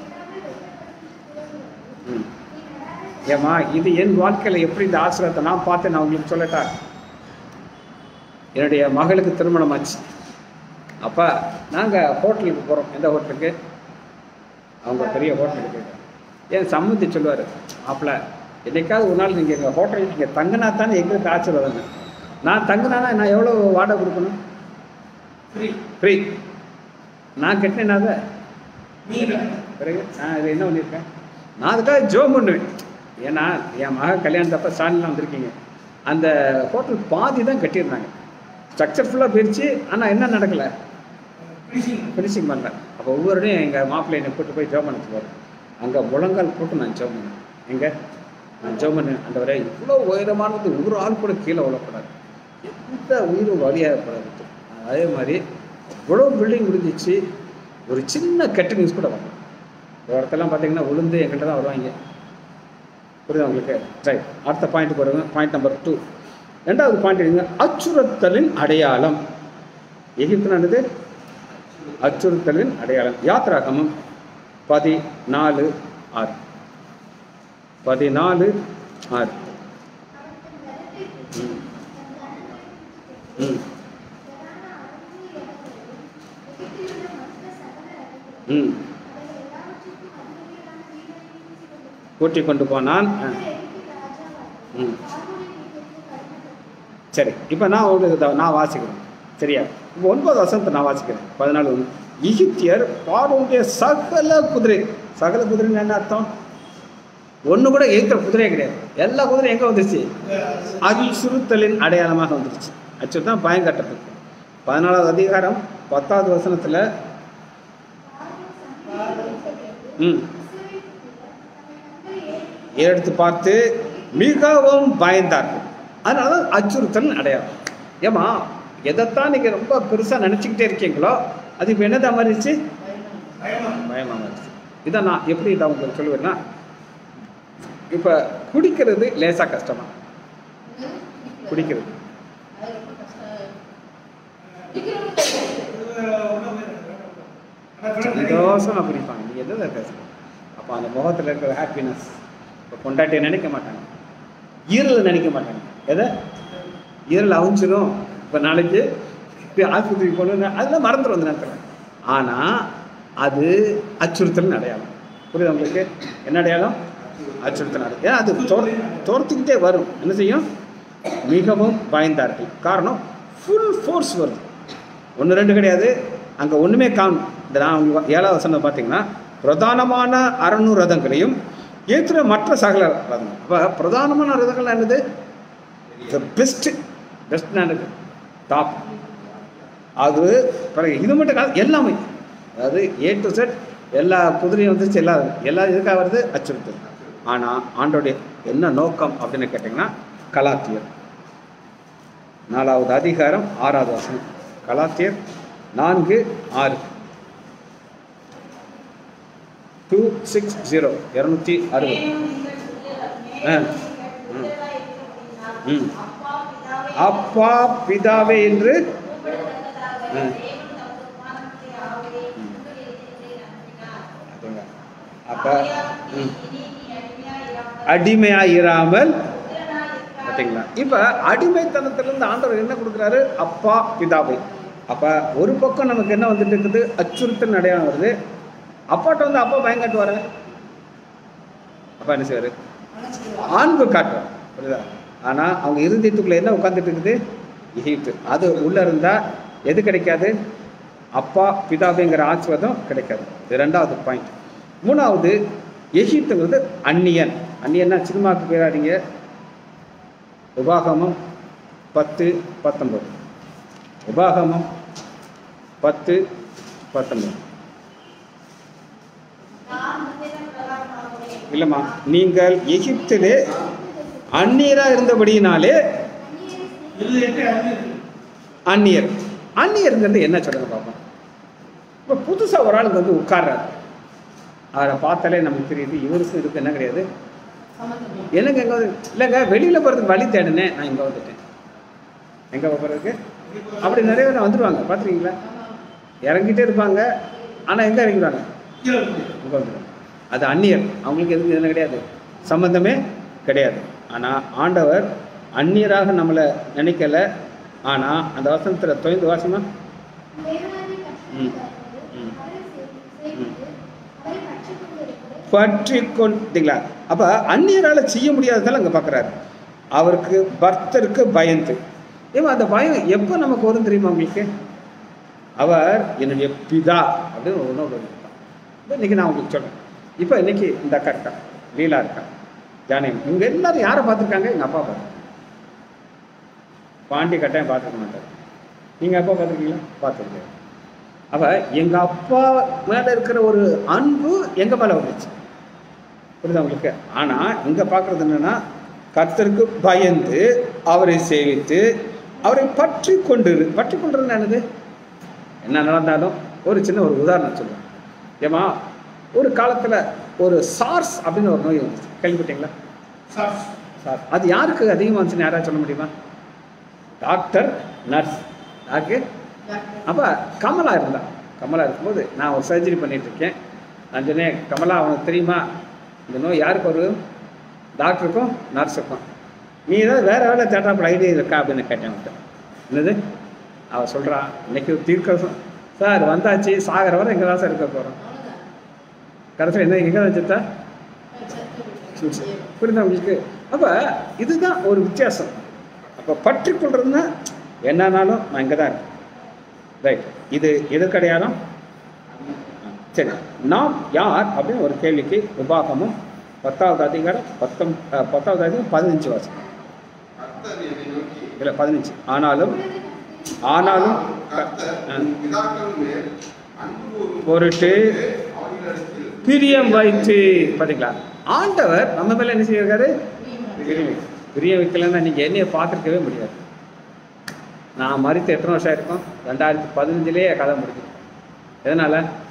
Speaker 1: ம் ஏம்மா இது என் வாழ்க்கையில் எப்படி இந்த ஆசிரியத்தை நான் பார்த்தேன் நான் உங்களுக்கு சொல்லட்டா என்னுடைய மகளுக்கு திருமணம் ஆச்சு அப்போ நாங்கள் ஹோட்டலுக்கு போகிறோம் எந்த ஹோட்டலுக்கு அவங்க பெரிய ஹோட்டலுக்கு என் சம்மந்தி சொல்லுவார் மாப்பிள்ள என்னைக்காவது ஒரு நாள் நீங்கள் எங்கள் ஹோட்டலுக்கு நீங்கள் தங்கினா தானே எங்களுக்கு ஆசீர்வாதங்க நான் தங்கினானா நான் எவ்வளோ வாடகை கொடுக்கணும்
Speaker 2: ஃப்ரீ
Speaker 1: ஃப்ரீ நான் கட்டினேன் அதை
Speaker 2: நீங்க
Speaker 1: பிறகு நான் இது என்ன பண்ணியிருக்கேன் நான் அதுக்காக ஜோம் பண்ணுவேன் ஏன்னா என் மக கல்யாணத்தப்ப சாணிலாம் வந்திருக்கீங்க அந்த ஹோட்டல் பாதி தான் கட்டியிருந்தாங்க ஸ்ட்ரக்சர் ஃபுல்லாக பிரித்து ஆனால் என்ன நடக்கலை
Speaker 2: ஃப்ரீசிங்
Speaker 1: ஃபினிஷிங் பண்ணல அப்போ ஒவ்வொருடையும் எங்கள் மாப்பிள்ளை என்னை கூட்டு போய் ஜோம் பண்ண சொல்லுவார் அங்கே முழங்கால் போட்டு நான் ஜோம் பண்ணேன் எங்கே நான் ஜோம் பண்ணேன் அந்த வரை இவ்வளோ உயரமானது ஒரு ஆள் கூட கீழே விழக்கூடாது எந்த உயிரும் வழியாகக்கூடாது அதே மாதிரி இவ்வளோ பில்டிங் முடிஞ்சிச்சு ஒரு சின்ன கட்டிங்ஸ் கூட வரலாம் ஒரு இடத்தெல்லாம் பார்த்தீங்கன்னா உளுந்து எங்கள்கிட்ட தான் வருவாங்க புரியுதா உங்களுக்கு ரைட் அடுத்த பாயிண்ட் வருங்க பாயிண்ட் நம்பர் டூ ரெண்டாவது பாயிண்ட் என்னங்க அச்சுறுத்தலின் அடையாளம் எகிப்துனானது அச்சுறுத்தலின் அடையாளம் யாத்ராகமம் பதினாலு ஆறு பதினாலு ஆறு ம். ம் ம் கூட்டி கொண்டு போனான் ஆ. ம் சரி இப்போ நான் உங்களுக்கு இத- நான் வாசிக்கிறேன் சரியா இப்போ ஒன்பது வசனத்தை நான் வாசிக்கிறேன் பதினாலு ஒன்று எகிப்தியர் பார்வோடைய சகல குதிரை சகல குதிரைன்னு என்ன அர்த்தம் ஒன்று கூட இருக்கிற குதிரையே கிடையாது எல்லா குதிரையும் எங்கே வந்துருச்சு அச்சுறுத்தலின் அடையாளமாக வந்துருச்சு அச்சுறுத்தம் பயம் கட்டப்பட்டு பதினாலாவது அதிகாரம் பத்தாவது வசனத்தில் ம் எடுத்து பார்த்து மிகவும் பயந்தார்கள் அதனால தான் அச்சுறுத்தல் அடையாளம் ஏமா எதைத்தான் நீங்கள் ரொம்ப பெருசாக நினச்சிக்கிட்டே இருக்கீங்களோ அது இப்போ என்னதான் மாறிடுச்சு
Speaker 2: பயமா
Speaker 1: பயமாக மாறிடுச்சு இதை நான் எப்படி இதை உங்களுக்கு சொல்லுவேன்னா இப்போ குடிக்கிறது லேசாக கஷ்டமா குடிக்கிறது சந்தோஷமாக குடிப்பாங்க நீ எதை பேசுகிறோம் அப்போ அந்த முகத்தில் இருக்கிற ஹாப்பினஸ் இப்போ பொண்டாட்டியை நினைக்க மாட்டாங்க ஈரலை நினைக்க மாட்டாங்க எதை ஈரல் அவிஞ்சிரும் இப்போ நாளைக்கு இப்படி ஆஸ்பத்திரி போகணும் அதெல்லாம் மறந்துடும் அந்த நேரத்தில் ஆனால் அது அச்சுறுத்தல் அடையாளம் புரியுதா உங்களுக்கு என்ன அடையாளம் அச்சுறுத்தல் அடையாளம் ஏன்னா அது தோர் தோர்த்துக்கிட்டே வரும் என்ன செய்யும் மிகவும் பயந்தார்கள் காரணம் ஃபுல் ஃபோர்ஸ் வருது ஒன்று ரெண்டு கிடையாது அங்கே ஒன்றுமே காணும் இந்த நான் உங்களுக்கு ஏழாவது வசனம் பார்த்தீங்கன்னா பிரதானமான அறநூறு ரதங்களையும் ஏற்றுற மற்ற சகல ரதங்கள் அப்போ பிரதானமான ரதங்கள் என்னது த பெஸ்ட்டு பெஸ்ட் என்னது டாப் அது பிறகு இது மட்டும் காது எல்லாமே அதாவது ஏ டு செட் எல்லா குதிரையும் வந்துச்சு எல்லா எல்லா இதுக்காக வருது அச்சுறுத்தல் ஆனால் ஆண்டோடைய என்ன நோக்கம் அப்படின்னு கேட்டிங்கன்னா கலாத்தியர் நாலாவது அதிகாரம் ஆறாவது வசனம் கலாத்தியர் நான்கு ஆறு டூ சிக்ஸ் ஜீரோ இரநூத்தி அறுபது ஆ ம். ம் அப்பா பிதாவே என்று ஆ. அதுங்க. அப்ப ம். அடிமையாயிராமல் பார்த்தீங்களா இப்போ அடிமைத்தனத்திலிருந்து ஆண்டவர் என்ன கொடுக்குறாரு அப்பா பிதாவை அப்போ ஒரு பக்கம் நமக்கு என்ன வந்துட்டு இருக்குது அச்சுறுத்தல் அடையாளம் வருது அப்பாட்ட வந்து அப்பா பயம் காட்டுவார அப்பா என்ன செய்வார் அன்பு காட்டுவார் புரியுதா ஆனால் அவங்க இருதயத்துக்குள்ள என்ன உட்காந்துட்டு இருக்குது எகிப்து அது உள்ளே இருந்தால் எது கிடைக்காது அப்பா பிதாபேங்கிற ஆசீர்வாதம் கிடைக்காது இது ரெண்டாவது பாயிண்ட் மூணாவது எகிப்துங்கிறது அந்நியன் அந்நியன்னா சினிமாவுக்கு போயிடாதீங்க உபாகமம் பத்து பத்தொன்பது உபாகமம் பத்து பத்தொன்பது இல்லைம்மா நீங்கள் எகிப்திலே அந்நியராக இருந்தபடியினாலே
Speaker 3: இருதயத்தை அறிந்து
Speaker 1: அந்நியர் அந்நியருங்கிறது என்ன சொல்லுங்க பார்ப்போம் இப்போ புதுசாக ஒரு ஆளுக்கு வந்து உட்கார்றாரு அவரை பார்த்தாலே நமக்கு தெரியுது இவருக்கும் இதுக்கு என்ன கிடையாது எனக்கு எங்கே வந்து இல்லைங்க வெளியில் போகிறதுக்கு வழி தேடினேன் நான் இங்கே வந்துட்டேன் எங்கே போகிறதுக்கு அப்படி நிறைய பேர் வந்துடுவாங்க பார்த்துருக்கீங்களா இறங்கிட்டே இருப்பாங்க ஆனால் எங்கே இறங்கிடுவாங்க
Speaker 3: கீழே விட்டு.
Speaker 1: இங்கே வந்துடுவாங்க அது அந்நியர் அவங்களுக்கு எதுவும் என்ன கிடையாது சம்பந்தமே கிடையாது ஆனால் ஆண்டவர் அந்நியராக நம்மளை நினைக்கல ஆனால் அந்த வசனத்தில் தொய்ந்து வாசமா ம். ம். ம். பற்றி கொண்டீங்களா அப்ப அந்நியரால செய்ய முடியாததால அங்க பார்க்கறாரு அவருக்கு பக்தருக்கு பயந்து ஏமா அந்த பயம் எப்போ நமக்கு வரும் தெரியுமா உங்களுக்கு அவர் என்னுடைய பிதா அப்படின்னு ஒன்று ஒரு இன்னைக்கு நான் உங்களுக்கு சொல்றேன் இப்போ இன்னைக்கு இந்த அக்கா இருக்கா லீலா இருக்கா ஜானகி இவங்க எல்லாரும் யாரை பார்த்துருக்காங்க எங்கள் அப்பா பார்த்து பாண்டி கட்டாயம் பார்த்துருக்க மாட்டார் நீங்கள் அப்பா பார்த்துருக்கீங்களா பார்த்துருக்கீங்க அவ எங்க அப்பா மேல இருக்கிற ஒரு அன்பு எங்க மேல வந்துச்சு புரியுதா உங்களுக்கு ஆனா இங்க பார்க்கறது என்னன்னா கர்த்தருக்கு பயந்து அவரை சேவித்து அவரை பற்றி கொண்டு பற்றி கொண்டு என்னது என்ன நடந்தாலும் ஒரு சின்ன ஒரு உதாரணம் சொல்லுவேன் ஏமா ஒரு காலத்துல ஒரு சார்ஸ் அப்படின்னு ஒரு நோய் வந்துச்சு கேள்விப்பட்டீங்களா
Speaker 3: சாஸ்.
Speaker 1: சார் அது யாருக்கு அதிகமாக வந்துச்சுன்னு யாராவது சொல்ல முடியுமா டாக்டர் நர்ஸ் யாருக்கு அப்போ கமலா இருந்தா கமலா இருக்கும்போது நான் ஒரு சர்ஜரி பண்ணிட்டு இருக்கேன் நான் சொன்னேன் கமலா அவனுக்கு தெரியுமா இந்த நோய் யாருக்கு வரும் டாக்டருக்கும் நர்ஸுக்கும் நீ ஏதாவது வேற வேலை தேட்டாப்பில் ஐடியா இருக்கா அப்படின்னு கேட்டேன் அவன்கிட்ட என்னது அவள் சொல்கிறா இன்னைக்கு ஒரு தீர்க்க சார் வந்தாச்சு சாகிற வரை எங்கே தான் சார் இருக்க போகிறோம் கடைசியில் என்ன எங்கே வச்சுட்டா புரியுதா உங்களுக்கு அப்போ இதுதான் ஒரு வித்தியாசம் அப்போ பற்றி கொள்றதுன்னா என்னன்னாலும் நான் இங்கே தான் இருக்கேன் ரைட் இது எதற்கு அடையாளம் ஆ, சரி நாம் யார் அப்படின்னு ஒரு கேள்விக்கு உபாகமும் பத்தாவது அதிகாரம் பத்தொம் ஆ, பத்தாவது அதிகாரம் பதினஞ்சு வருஷம்
Speaker 2: கர்த்தர் என்னை நோக்கி
Speaker 1: இல்லை பதினஞ்சு ஆனாலும் ஆனாலும்
Speaker 2: கர்த்தர்
Speaker 1: ஆ.
Speaker 2: உன் பிதாக்கள் மேல் அன்பு கூறும்
Speaker 1: பொருட்டு
Speaker 2: அவர்களிடத்தில்
Speaker 1: பிரியம் வைத்து பார்த்தீங்களா ஆண்டவர் நம்ம மேல என்ன செய்யிருக்காரு பிரியம் வைத்து. பிரியம் வைக்கலன்னா நீங்க என்னைய பார்த்துருக்கவே முடியாது நான் மறித்து எத்தனை வருஷம் இருக்கும் ரெண்டாயிரத்தி பதினஞ்சுலேயே கதை முடிஞ்சது எதனால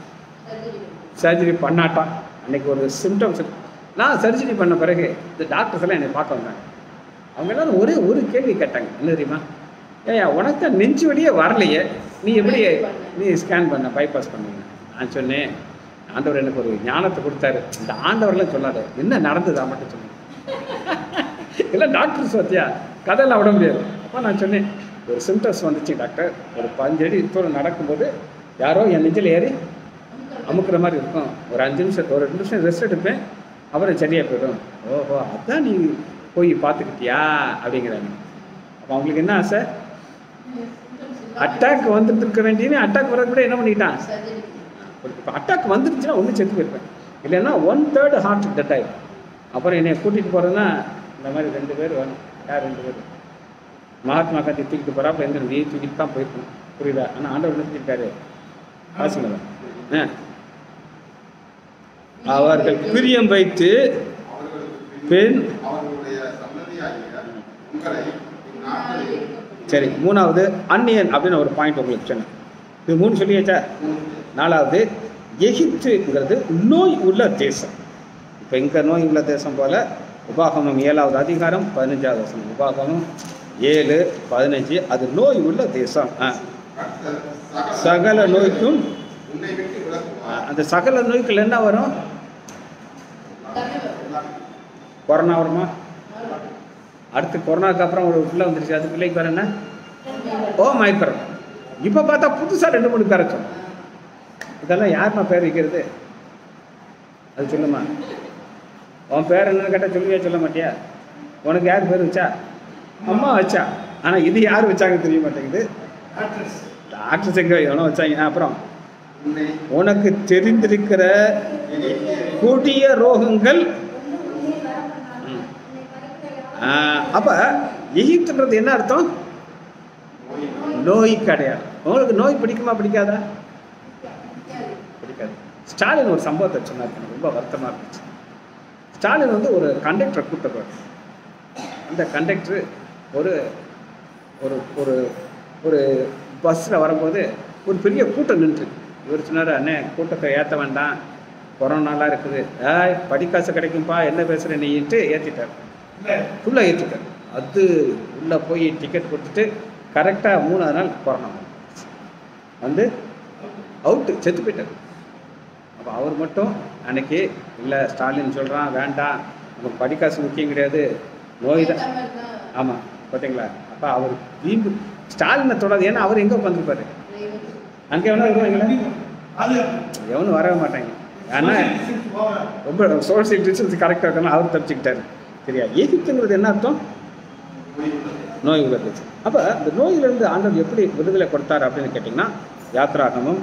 Speaker 1: சர்ஜரி பண்ணாட்டா அன்னைக்கு ஒரு சிம்டம்ஸ் நான் சர்ஜரி பண்ண பிறகு இந்த டாக்டர்ஸ் எல்லாம் என்னை பார்க்க வந்தாங்க அவங்க எல்லாரும் ஒரே ஒரு கேள்வி கேட்டாங்க என்ன தெரியுமா ஏயா உனக்கு தான் நெஞ்சு வழியே வரலையே நீ எப்படி நீ ஸ்கேன் பண்ண பைபாஸ் பண்ணீங்க நான் சொன்னேன் ஆண்டவர் எனக்கு ஒரு ஞானத்தை கொடுத்தாரு இந்த ஆண்டவர்லாம் சொல்லாத என்ன நடந்ததா மட்டும் சொன்னேன் இல்லை டாக்டர் சத்தியா கதையெல்லாம் விட முடியாது அப்போ நான் சொன்னேன் ஒரு சிம்டம்ஸ் வந்துச்சு டாக்டர் ஒரு பஞ்சடி தூரம் நடக்கும்போது யாரோ என் நெஞ்சில் ஏறி அமுக்குற மாதிரி இருக்கும் ஒரு அஞ்சு நிமிஷம் ஒரு ரெண்டு நிமிஷம் ரெஸ்ட் எடுப்பேன் அப்புறம் சரியாக போயிடும் ஓஹோ அதான் நீ போய் பார்த்துக்கிட்டியா அப்படிங்கிறாங்க அப்போ அவங்களுக்கு என்ன ஆசை அட்டாக் வந்துட்டு இருக்க வேண்டியவன் அட்டாக் வரது கூட என்ன பண்ணிக்கிட்டான் இப்போ அட்டாக் வந்துருச்சுன்னா ஒன்றும் செத்து போயிருப்பேன் இல்லைன்னா ஒன் தேர்ட் ஹார்ட் டெட் ஆயிடும் அப்புறம் என்னை கூட்டிகிட்டு போகிறதுனா இந்த மாதிரி ரெண்டு பேர் வேணும் யார் ரெண்டு பேர் மகாத்மா காந்தி தூக்கிட்டு போகிறா அப்போ எந்த நீ தூக்கிட்டு தான் போயிருக்கணும் புரியுதா ஆனால் ஆண்டவர் என்ன செஞ்சிருக்காரு ஆசீர்வாதம் ஆ அவர்கள் பிரியம் வைத்து
Speaker 2: அவர்களுக்கு
Speaker 1: பெண்
Speaker 2: அவர்களுடைய சந்ததியாகிய உங்களை இந்நாட்களில்
Speaker 1: சரி மூணாவது அந்நியன் அப்படின்னு ஒரு பாயிண்ட் உங்களுக்கு சொன்னேன் இது மூணு சொல்லியாச்சா நாலாவது எகிப்துங்கிறது நோய் உள்ள தேசம் இப்போ இங்கே நோய் உள்ள தேசம் போல உபாகமம் ஏழாவது அதிகாரம் பதினஞ்சாவது வசனம் உபாகமம் ஏழு பதினஞ்சு அது நோய் உள்ள தேசம் ஆ.
Speaker 2: கர்த்தர் சகல
Speaker 1: சகல நோய்க்கும்
Speaker 2: உன்னை விட்டு
Speaker 1: ஆ,
Speaker 2: விலகுவார்
Speaker 1: அந்த சகல நோய்கள் என்ன வரும் கொரோனா வருமா அடுத்து கொரோனாக்கு அப்புறம் ஒரு பிள்ளை வந்துருச்சு அது பிள்ளைக்கு பேர் என்ன ஓ மைக்ரம் இப்போ பார்த்தா புதுசாக ரெண்டு மூணு பேரை சொன்னோம் இதெல்லாம் யாரும்மா பேர் வைக்கிறது அது சொல்லுமா உன் பேர் என்னன்னு கேட்டால் சொல்லுவியா சொல்ல மாட்டியா உனக்கு யார் பேர் வச்சா அம்மா வச்சா ஆனால் இது யார் வச்சாங்க தெரிய மாட்டேங்குது
Speaker 3: டாக்டர்ஸ்.
Speaker 1: டாக்டர்ஸ் எங்கே எவனோ வச்சாங்க ஆ, அப்புறம்
Speaker 2: உன்னை
Speaker 1: உனக்கு தெரிந்திருக்கிற
Speaker 2: எகிப்திய
Speaker 1: கொடிய ரோகங்கள் ம். ஆ, அப்ப எகிப்துன்றது என்ன அர்த்தம் நோய் கிடையாது உங்களுக்கு நோய் பிடிக்குமா பிடிக்காதா பிடிக்காது ஸ்டாலின் ஒரு சம்பவத்தை சொன்னார் எனக்கு ரொம்ப வருத்தமாக இருந்துச்சு ஸ்டாலின் வந்து ஒரு கண்டக்டரை கூப்பிட்டு அந்த கண்டக்டர் ஒரு ஒரு ஒரு ஒரு பஸ்ஸில் வரும்போது ஒரு பெரிய கூட்டம் நின்று இவர் சொன்னார் அண்ணே கூட்டத்தை ஏற்ற வேண்டாம் கொரோனாலாம் இருக்குது ஏய் படிக்காசு கிடைக்கும்பா என்ன பேசுகிற நீன்ட்டு ஏற்றிட்டார்
Speaker 3: இல்லை
Speaker 1: ஃபுல்லாக ஏற்றிட்டார் அது உள்ளே போய் டிக்கெட் கொடுத்துட்டு கரெக்டாக மூணாவது நாள் கொரோனா வந்துருச்சு. வந்து அவுட்டு செத்து போயிட்டார் அப்போ அவர் மட்டும் அன்னைக்கு இல்லை ஸ்டாலின் சொல்கிறான் வேண்டாம் நமக்கு படிக்காசு முக்கியம் கிடையாது நோய் தான் ஆமாம் பார்த்தீங்களா அப்போ அவர் வீம்பு ஸ்டாலினை தொடாது ஏன்னா அவர் எங்கே உட்காந்துருப்பாரு அங்கே வேணா வருவாங்களா
Speaker 3: அது
Speaker 1: எவனும் வரவே மாட்டாங்க ஆனால்
Speaker 3: போவேன்
Speaker 1: ரொம்ப சோசியல் டிஸ்டன்ஸ் கரெக்டாக இருக்கணும் அவர் தப்பிச்சுக்கிட்டாரு சரியா எகிப்துங்கிறது என்ன அர்த்தம் நோய் உள்ளது அப்போ இந்த நோயிலிருந்து ஆண்டவர் எப்படி விடுதலை கொடுத்தார் அப்படின்னு கேட்டிங்கன்னா யாத்ராகமம்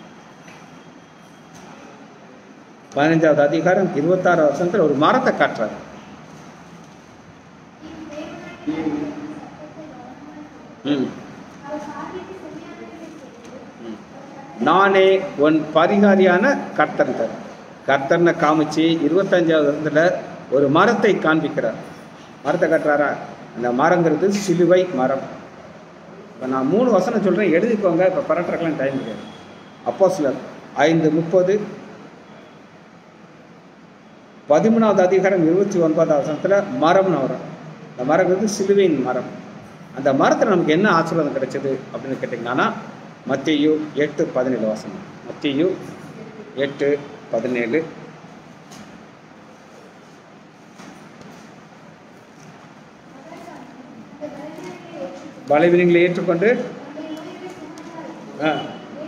Speaker 1: பதினஞ்சாவது அதிகாரம் இருபத்தாறு வருஷத்துல ஒரு மரத்தை காட்டுறாரு ம் ம். நானே உன் பரிகாரியான கர்த்தர்ன்றார் கர்த்தர்னை காமிச்சு இருபத்தஞ்சாவது வருஷத்துல ஒரு மரத்தை காண்பிக்கிறார் மரத்தை கட்டுறாரா அந்த மரங்கிறது சிலுவை மரம் இப்போ நான் மூணு வசனம் சொல்கிறேன் எழுதிக்கோங்க இப்போ பரட்டுறக்கெல்லாம் டைம் கிடையாது அப்போ சிலர் ஐந்து முப்பது பதிமூணாவது அதிகாரம் இருபத்தி ஒன்பதாவது வசனத்தில் மரம்னு வரும் அந்த மரங்கிறது சிலுவையின் மரம் அந்த மரத்தில் நமக்கு என்ன ஆசீர்வாதம் கிடைச்சது அப்படின்னு கேட்டிங்கன்னா மத்தியு எட்டு பதினேழு வசனம் மத்தியு எட்டு பதினேழு பலவீனங்களை ஏற்றுக்கொண்டு ஆ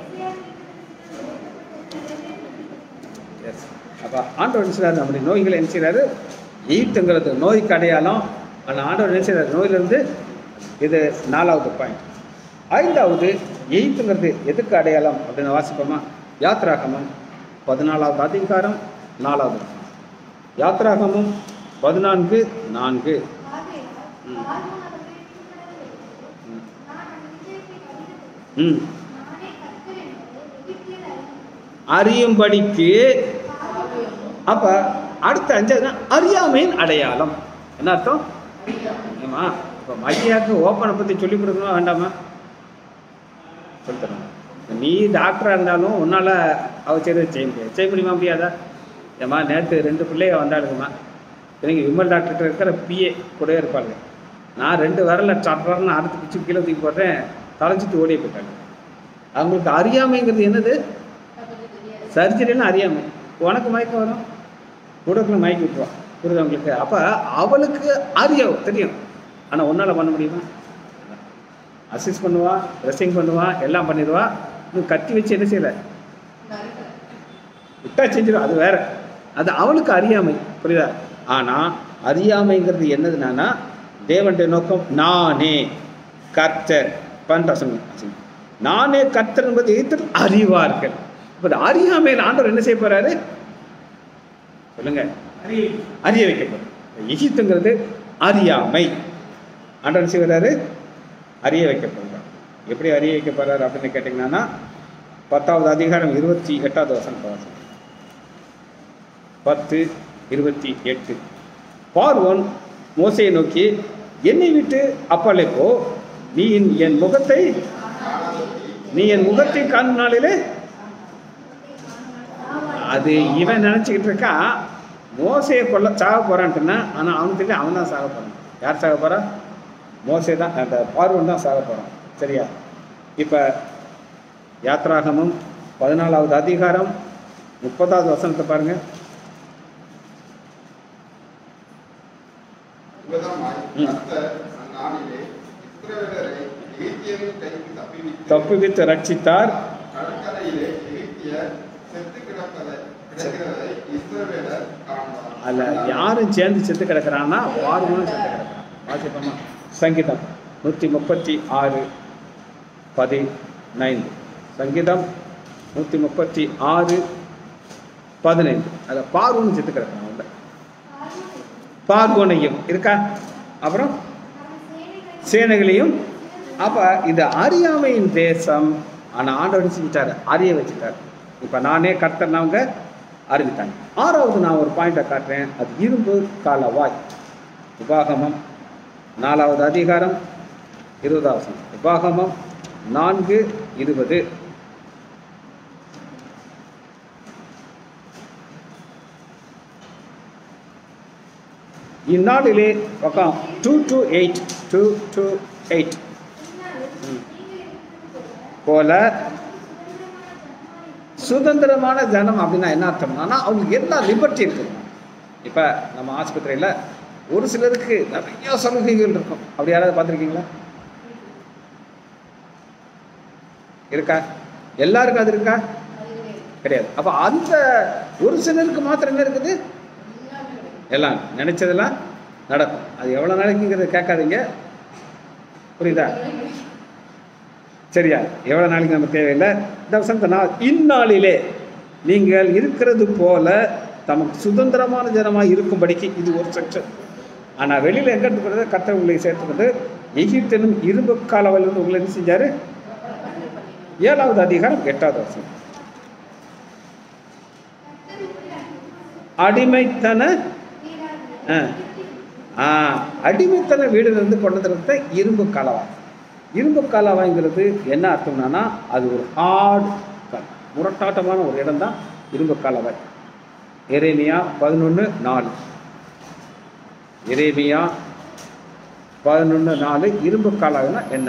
Speaker 1: எஸ் அப்போ ஆண்டவர் என்ன செய்றாரு நம்முடைய நோய்களை என்ன செய்றாரு எய்த்துங்கிறது நோய்க்கு அடையாளம் அந்த ஆண்டவர் என்ன செய்றாரு நோயிலிருந்து இது நாலாவது பாயிண்ட் ஐந்தாவது எய்த்துங்கிறது எதுக்கு அடையாளம் அப்படின்னு வாசிப்போமா யாத்ராகமம் பதினாலாவது அதிகாரம் நாலாவது வசனம். யாத்ராகமம் பதினான்கு நான்கு ம் அறியும்படிக்கு அப்ப அடுத்த அஞ்சாவது அறியாமையின் அடையாளம் என்ன அர்த்தம் ஆமா இப்போ மையாக்கு ஓப்பனை பற்றி சொல்லிக் கொடுக்கணுமா வேண்டாமா சொல்லித்தரணும் நீ டாக்டராக இருந்தாலும் உன்னால் அவ செய்யறது செய்ய முடியாது செய்ய முடியுமா முடியாதா ஏம்மா நேற்று ரெண்டு பிள்ளைய வந்தாளுங்கம்மா எனக்கு விமல் டாக்டர்கிட்ட இருக்கிற பிஏ கூடவே இருப்பாங்க நான் ரெண்டு விரல சட்டர்னு அறுத்து பிச்சு கீழே தூக்கி போடுறேன் தலைச்சிட்டு ஓடியே போயிட்டாங்க அவங்களுக்கு அறியாமைங்கிறது என்னது சர்ஜரின்னு அறியாமை உனக்கு மயக்கம் வரும் கூடக்குள்ள மயக்கி விட்டுருவான் புரியுது உங்களுக்கு அப்போ அவளுக்கு அறியும் தெரியும் ஆனால் உன்னால் பண்ண முடியுமா அசிஸ்ட் பண்ணுவா ட்ரெஸ்ஸிங் பண்ணுவா எல்லாம் பண்ணிடுவா இன்னும் கத்தி வச்சு என்ன செய்யலை விட்டா செஞ்சிடும் அது வேற அது அவளுக்கு அறியாமை புரியுதா ஆனால் அறியாமைங்கிறது என்னதுன்னா தேவனுடைய நோக்கம் நானே கர்த்தர் பண்ற சொன்ன நானே கர்த்தர் என்பது எதிர்த்து அறிவார்கள் இப்போ அறியாமையில் ஆண்டவர் என்ன செய்ய போறாரு சொல்லுங்க
Speaker 3: அறிய
Speaker 1: அறிய வைக்க போறாரு எகிப்துங்கிறது அறியாமை ஆண்டவர் என்ன செய்கிறாரு அறிய வைக்க போகிறார் எப்படி அறிய வைக்க போறாரு அப்படின்னு கேட்டிங்கன்னா பத்தாவது அதிகாரம் இருபத்தி எட்டாவது வசனம் வாசிங்க. பத்து இருபத்தி எட்டு பார்வோன் மோசையை நோக்கி என்னை விட்டு அப்பாலே போ நீ என்- என் முகத்தை நீ என் முகத்தை காணும் நாளிலே அது இவன் நினச்சிக்கிட்டு இருக்கா மோசையை கொல்ல சாக போறான்ட்டுனா ஆனால் அவனுக்கு தெரியும் அவன் தான் சாக போறான் யார் சாக போறா மோசே தான் அந்த பார்வன் தான் சாக போறான் சரியா இப்போ யாத்ராகமம் பதினாலாவது அதிகாரம் முப்பதாவது வசனத்தை பாருங்க
Speaker 2: விதமாய்
Speaker 1: ம்.
Speaker 2: கர்த்தர் அந்நாளிலே இஸ்ரவேலரை எகிப்தியரின் கைக்கு தப்புவித்து
Speaker 1: தப்புவித்து ரட்சித்தார்
Speaker 2: கடற்கரையிலே எகிப்தியர் செத்து கிடப்பதை கிடக்கிறதை இஸ்ரவேலர் காண்பார்
Speaker 1: அதில் யாரும் சேர்ந்து செத்து கிடக்கிறான்னா பார்வனும் செத்து கிடக்கிறான் வாசிப்போமா சங்கீதம் நூற்றி முப்பத்தி ஆறு பதினைந்து சங்கீதம் நூற்றி முப்பத்தி ஆறு பதினைந்து அதில் பார்வனும் செத்து கிடக்கிறான் உள்ள பார்வனையும் இருக்கா அப்புறம் சேனைகளையும் அப்போ இது அறியாமையின் தேசம் ஆனால் ஆண்டவர் செஞ்சுட்டாரு அறிய வச்சுட்டாரு இப்போ நானே கர்த்தர்னவங்க அறிவித்தாங்க ஆறாவது நான் ஒரு பாயிண்டை காட்டுறேன் அது இரும்பு கால வாய் உபாகமம் நாலாவது அதிகாரம் இருபதாவது வசனம். உபாகமம் நான்கு இருபது இந்நாளிலே பக்கம் two two eight two two eight போல சுதந்திரமான ஜனம் அப்படின்னா என்ன அர்த்தம்னா அவங்களுக்கு எல்லா லிபர்ட்டி இருக்கு இப்போ நம்ம ஆஸ்பத்திரியில் ஒரு சிலருக்கு நிறைய சலுகைகள் இருக்கும் அப்படி யாராவது பார்த்துருக்கீங்களா இருக்கா எல்லாருக்கும் அது இருக்கா கிடையாது அப்போ அந்த ஒரு சிலருக்கு மாத்திரம் என்ன இருக்குது எல்லாம் நினைச்சதெல்லாம் நடக்கும் அது எவ்வளோ நாளைக்குங்கிறத கேட்காதீங்க புரியுதா சரியா எவ்வளோ நாளைக்கு நம்ம தேவையில்லை இந்த வசந்த நாள் இந்நாளிலே நீங்கள் இருக்கிறது போல தமக்கு சுதந்திரமான ஜனமாக இருக்கும்படிக்கு இது ஒரு செக்ஷன் ஆனால் வெளியில் எங்கே இருக்கிறத கர்த்தர் உங்களை சேர்த்துக்கிட்டு எகிப்தனும் இரும்பு காலவலிருந்து உங்களை என்ன செஞ்சாரு ஏழாவது அதிகாரம் எட்டாவது வருஷம் அடிமைத்தன ஆ. ஆ, அடிமைத்தன வீடுலேருந்து கொண்டு வந்தது இரும்பு கலவா இரும்பு கலவாங்கிறது என்ன அர்த்தம்னா அது ஒரு ஹார்ட் முரட்டாட்டமான ஒரு இடம் தான் இரும்பு கலவை எரேமியா பதினொன்று நாலு எரேமியா பதினொன்று நாலு இரும்பு காலாகனா என்ன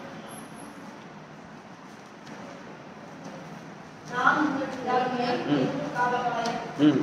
Speaker 1: ம்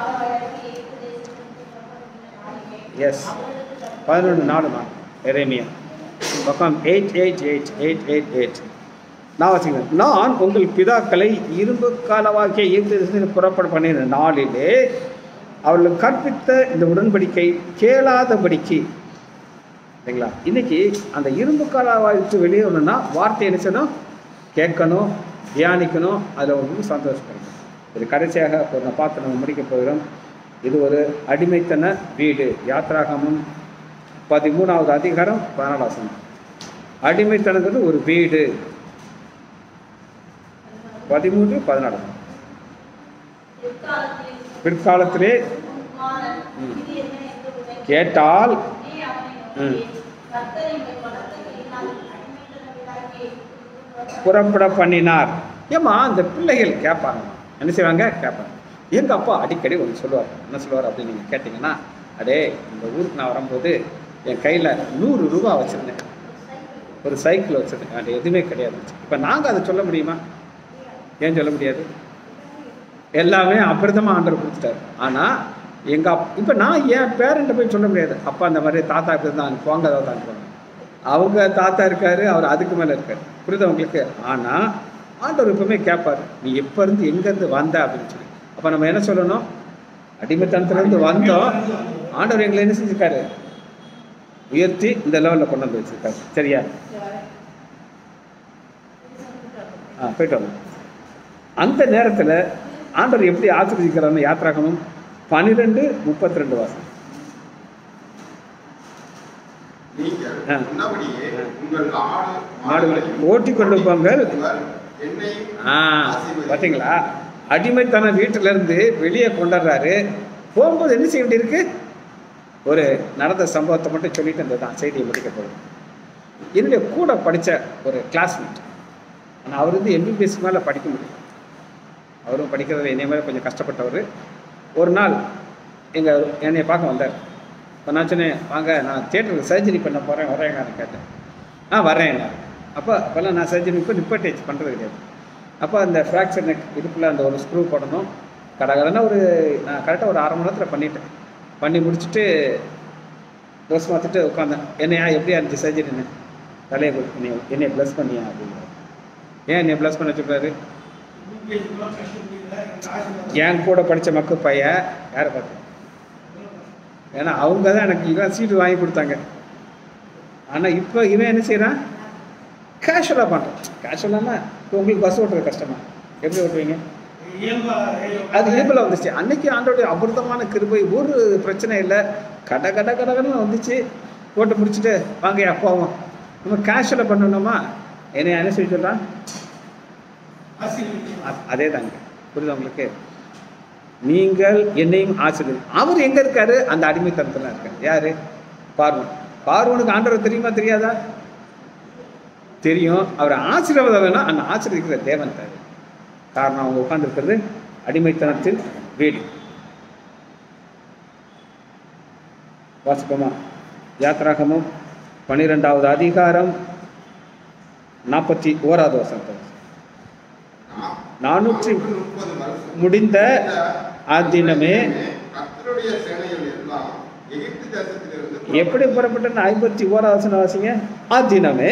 Speaker 1: எஸ் பதினொன்று நாலுமா எரேமியா பக்கம் eight eight eight eight eight eight நான் வச்சுக்கிறேன் நான் உங்கள் பிதாக்களை இரும்பு காலவாக்கிய ஈர்த்து புறப்பட பண்ணின நாளிலே அவர்களுக்கு கற்பித்த இந்த உடன்படிக்கை கேளாதபடிக்கு சரிங்களா இன்னைக்கு அந்த இரும்பு காலவாய்க்கு வெளியே வரணும்னா வார்த்தை என்ன செய்யணும் கேட்கணும் தியானிக்கணும் அதில் உங்களுக்கு சந்தோஷப்படணும் இது கடைசியாக ஒரு பார்த்து நம்ம முடிக்க போகிறோம் இது ஒரு அடிமைத்தன வீடு யாத்ராகமும் பதிமூணாவது அதிகாரம் பதினாலாசனம் அடிமைத்தனங்கிறது ஒரு வீடு பதிமூன்று பதினாலு பிற்காலத்திலே ம். கேட்டால் ம். புறப்பட பண்ணினார் ஏம்மா அந்த பிள்ளைகள் கேட்பாங்க என்ன செய்வாங்க கேட்பாங்க எங்க அப்பா அடிக்கடி ஒன்று சொல்லுவார் என்ன சொல்லுவார் அப்படின்னு நீங்கள் கேட்டிங்கன்னா அடே இந்த ஊருக்கு நான் வரும்போது என் கையில் நூறு ரூபா வச்சுருந்தேன் ஒரு சைக்கிள் வச்சுருந்தேன் அது எதுவுமே கிடையாது இப்போ நாங்கள் அதை சொல்ல முடியுமா ஏன் சொல்ல முடியாது எல்லாமே அப்பிரதமாக ஆண்டர் கொடுத்துட்டாரு ஆனால் எங்கள் அப் இப்போ நான் என் பேரண்ட்டை போய் சொல்ல முடியாது அப்பா அந்த மாதிரி தாத்தா இப்படி தான் அனுப்புவாங்க அதை தான் அனுப்புவாங்க அவங்க தாத்தா இருக்காரு அவர் அதுக்கு மேலே இருக்காரு புரியுதா உங்களுக்கு ஆனால் ஆண்டவர் எப்பவுமே கேட்பாரு நீ எப்போ இருந்து எங்கேருந்து வந்த அப்படின்னு சொல்லி அப்போ நம்ம என்ன சொல்லணும் அடிமைத்தனத்துலேருந்து வந்தோம் ஆண்டவர் எங்களை என்ன செஞ்சிருக்காரு உயர்த்தி இந்த லெவலில் கொண்டு வந்து வச்சிருக்காரு சரியா ஆ போயிட்டு வாங்க அந்த நேரத்தில் ஆண்டவர் எப்படி ஆசிர்வதிக்கிறார்னு யாத்ராகமும் பன்னிரெண்டு முப்பத்தி ரெண்டு வாசம்
Speaker 2: நீங்கள்
Speaker 1: ஆ.
Speaker 2: முன்னபடியே உங்கள் ஆடு
Speaker 1: மாடுகளை ஓட்டிக் கொண்டு போங்கள்.
Speaker 2: உங்கள் என்னையும்
Speaker 1: ஆ
Speaker 2: ஆசீர்வதியுங்கள்.
Speaker 1: பார்த்தீங்களா அடிமைத்தன வீட்டுல இருந்து வெளியே கொண்டுடுறாரு போகும்போது என்ன செய்ய வேண்டியிருக்கு ஒரு நடந்த சம்பவத்தை மட்டும் சொல்லிட்டு இந்த தான் செய்தியை முடிக்க போகுது என்னுடைய கூட படித்த ஒரு கிளாஸ்மேட் ஆனால் அவர் வந்து எம்பிபிஎஸ் மேலே படிக்க முடியும் அவரும் படிக்கிறதுல என்னைய மேலே கொஞ்சம் கஷ்டப்பட்டவர் ஒரு நாள் எங்கள் என்னைய பார்க்க வந்தார் இப்போ நான் சொன்னேன் வாங்க நான் தியேட்டருக்கு சர்ஜரி பண்ண போகிறேன் வரேங்கன்னு கேட்டேன் ஆ வரேன் அப்போ அப்போல்லாம் நான் சர்ஜரி இப்போ நிப்பட்டேஜ் பண்ணுறது கிடையாது அப்போ அந்த ஃப்ராக்சர் நெக் இடுப்பில் அந்த ஒரு ஸ்க்ரூ போடணும் கடகடனா ஒரு நான் கரெக்டாக ஒரு அரை மணி நேரத்தில் பண்ணிட்டேன் பண்ணி முடிச்சுட்டு ட்ரெஸ் மாற்றிட்டு உட்காந்தேன் என்னையா எப்படியா இருந்துச்சு சர்ஜரின்னு தலையை கொடுத்து நீ என்னைய ப்ளஸ் பண்ணியா அப்படின்னு ஏன் என்னைய ப்ளஸ் பண்ண சொல்கிறாரு என் கூட படித்த மக்கள் பையன் யாரை பார்த்து ஏன்னா அவங்க தான் எனக்கு இவன் சீட்டு வாங்கி கொடுத்தாங்க ஆனால் இப்போ இவன் என்ன செய்கிறான் கேஷுவலாக பண்ணுறான் கேஷுவலானா இப்போ உங்களுக்கு பஸ் ஓட்டுறது கஷ்டமா எப்படி ஓட்டுவீங்க அது இயல்பில் வந்துச்சு அன்னைக்கு ஆண்டோடைய அபூர்வமான கிருபை ஒரு பிரச்சனை இல்லை கட கட கடகடன்னு வந்துச்சு போட்டு முடிச்சுட்டு வாங்க அப்பாவும் நம்ம கேஷுவலாக பண்ணணுமா என்னை என்ன செய்ய சொல்கிறான்
Speaker 3: ஆசீர்வதிக்கிறார்.
Speaker 1: அதே தாங்க புரியுதா உங்களுக்கு நீங்கள் என்னையும் ஆசிரியர் அவர் எங்க இருக்காரு அந்த அடிமைத்தனத்துல இருக்காரு யாரு பார்வன் பார்வனுக்கு ஆண்டவர் தெரியுமா தெரியாதா தெரியும் அவர் ஆசீர்வாதம் வேணா அந்த ஆசீர்வதிக்கிற தேவன் தாரு காரணம் அவங்க உட்கார்ந்துருக்கிறது அடிமைத்தனத்தில் வீடு வாசிப்போமா யாத்ராகமும் பன்னிரெண்டாவது அதிகாரம் நாற்பத்தி ஓராவது வசனத்தை நானூற்றி
Speaker 2: முப்பது வருஷம்
Speaker 1: முடிந்த அத்தினமே
Speaker 2: கர்த்தருடைய சேனைகள் எல்லாம் எகிப்து தேசத்திலிருந்து
Speaker 1: எப்படி புறப்பட்ட ஐம்பத்தி ஓராவது வசனம் வாசிங்க அத்தினமே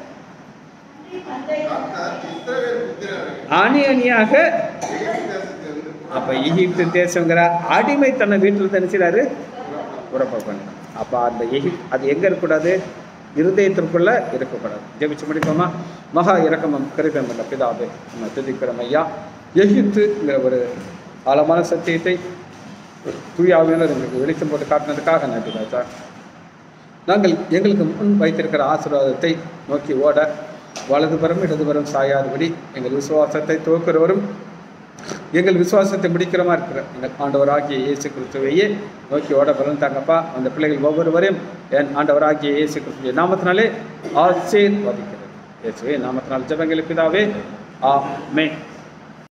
Speaker 2: கர்த்தர் இஸ்ரவேல் புத்திரரை
Speaker 1: அணி அணியாக
Speaker 2: எகிப்து தேசத்திலிருந்து
Speaker 1: அப்ப எகிப்து தேசங்கிற அடிமைத்தன வீட்டில் நினைச்சாரு புறப்பட அப்ப அந்த எகிப்து அது எங்க இருக்கக்கூடாது இருதயத்திற்குள்ள இருக்கக்கூடாது ஜெபிச்சு முடிப்போமா மகா இரக்கமம் கருதம் என்ற பிதாவே நம்ம துதிக்கிறோம் ஐயா எகிப்துங்கிற ஒரு ஆழமான சத்தியத்தை தூயாவினர் எங்களுக்கு வெளிச்சம் போட்டு காட்டினதுக்காக நன்றி ராஜா நாங்கள் எங்களுக்கு முன் வைத்திருக்கிற ஆசீர்வாதத்தை நோக்கி ஓட வலதுபுறம் இடதுபுறம் சாயாதபடி எங்கள் விசுவாசத்தை துவக்கிறவரும் எங்கள் விசுவாசத்தை முடிக்கிறமா இருக்கிற எங்கள் ஆண்டவராகிய இயேசு கிறிஸ்துவையே நோக்கி ஓட பலன் தாங்கப்பா அந்த பிள்ளைகள் ஒவ்வொருவரையும் என் ஆண்டவராகிய இயேசு கிறிஸ்துவின் நாமத்தினாலே ஆசீர்வதிக்கிறது இயேசுவே நாமத்தினால் ஜெபங்களுக்கு பிதாவே ஆமென்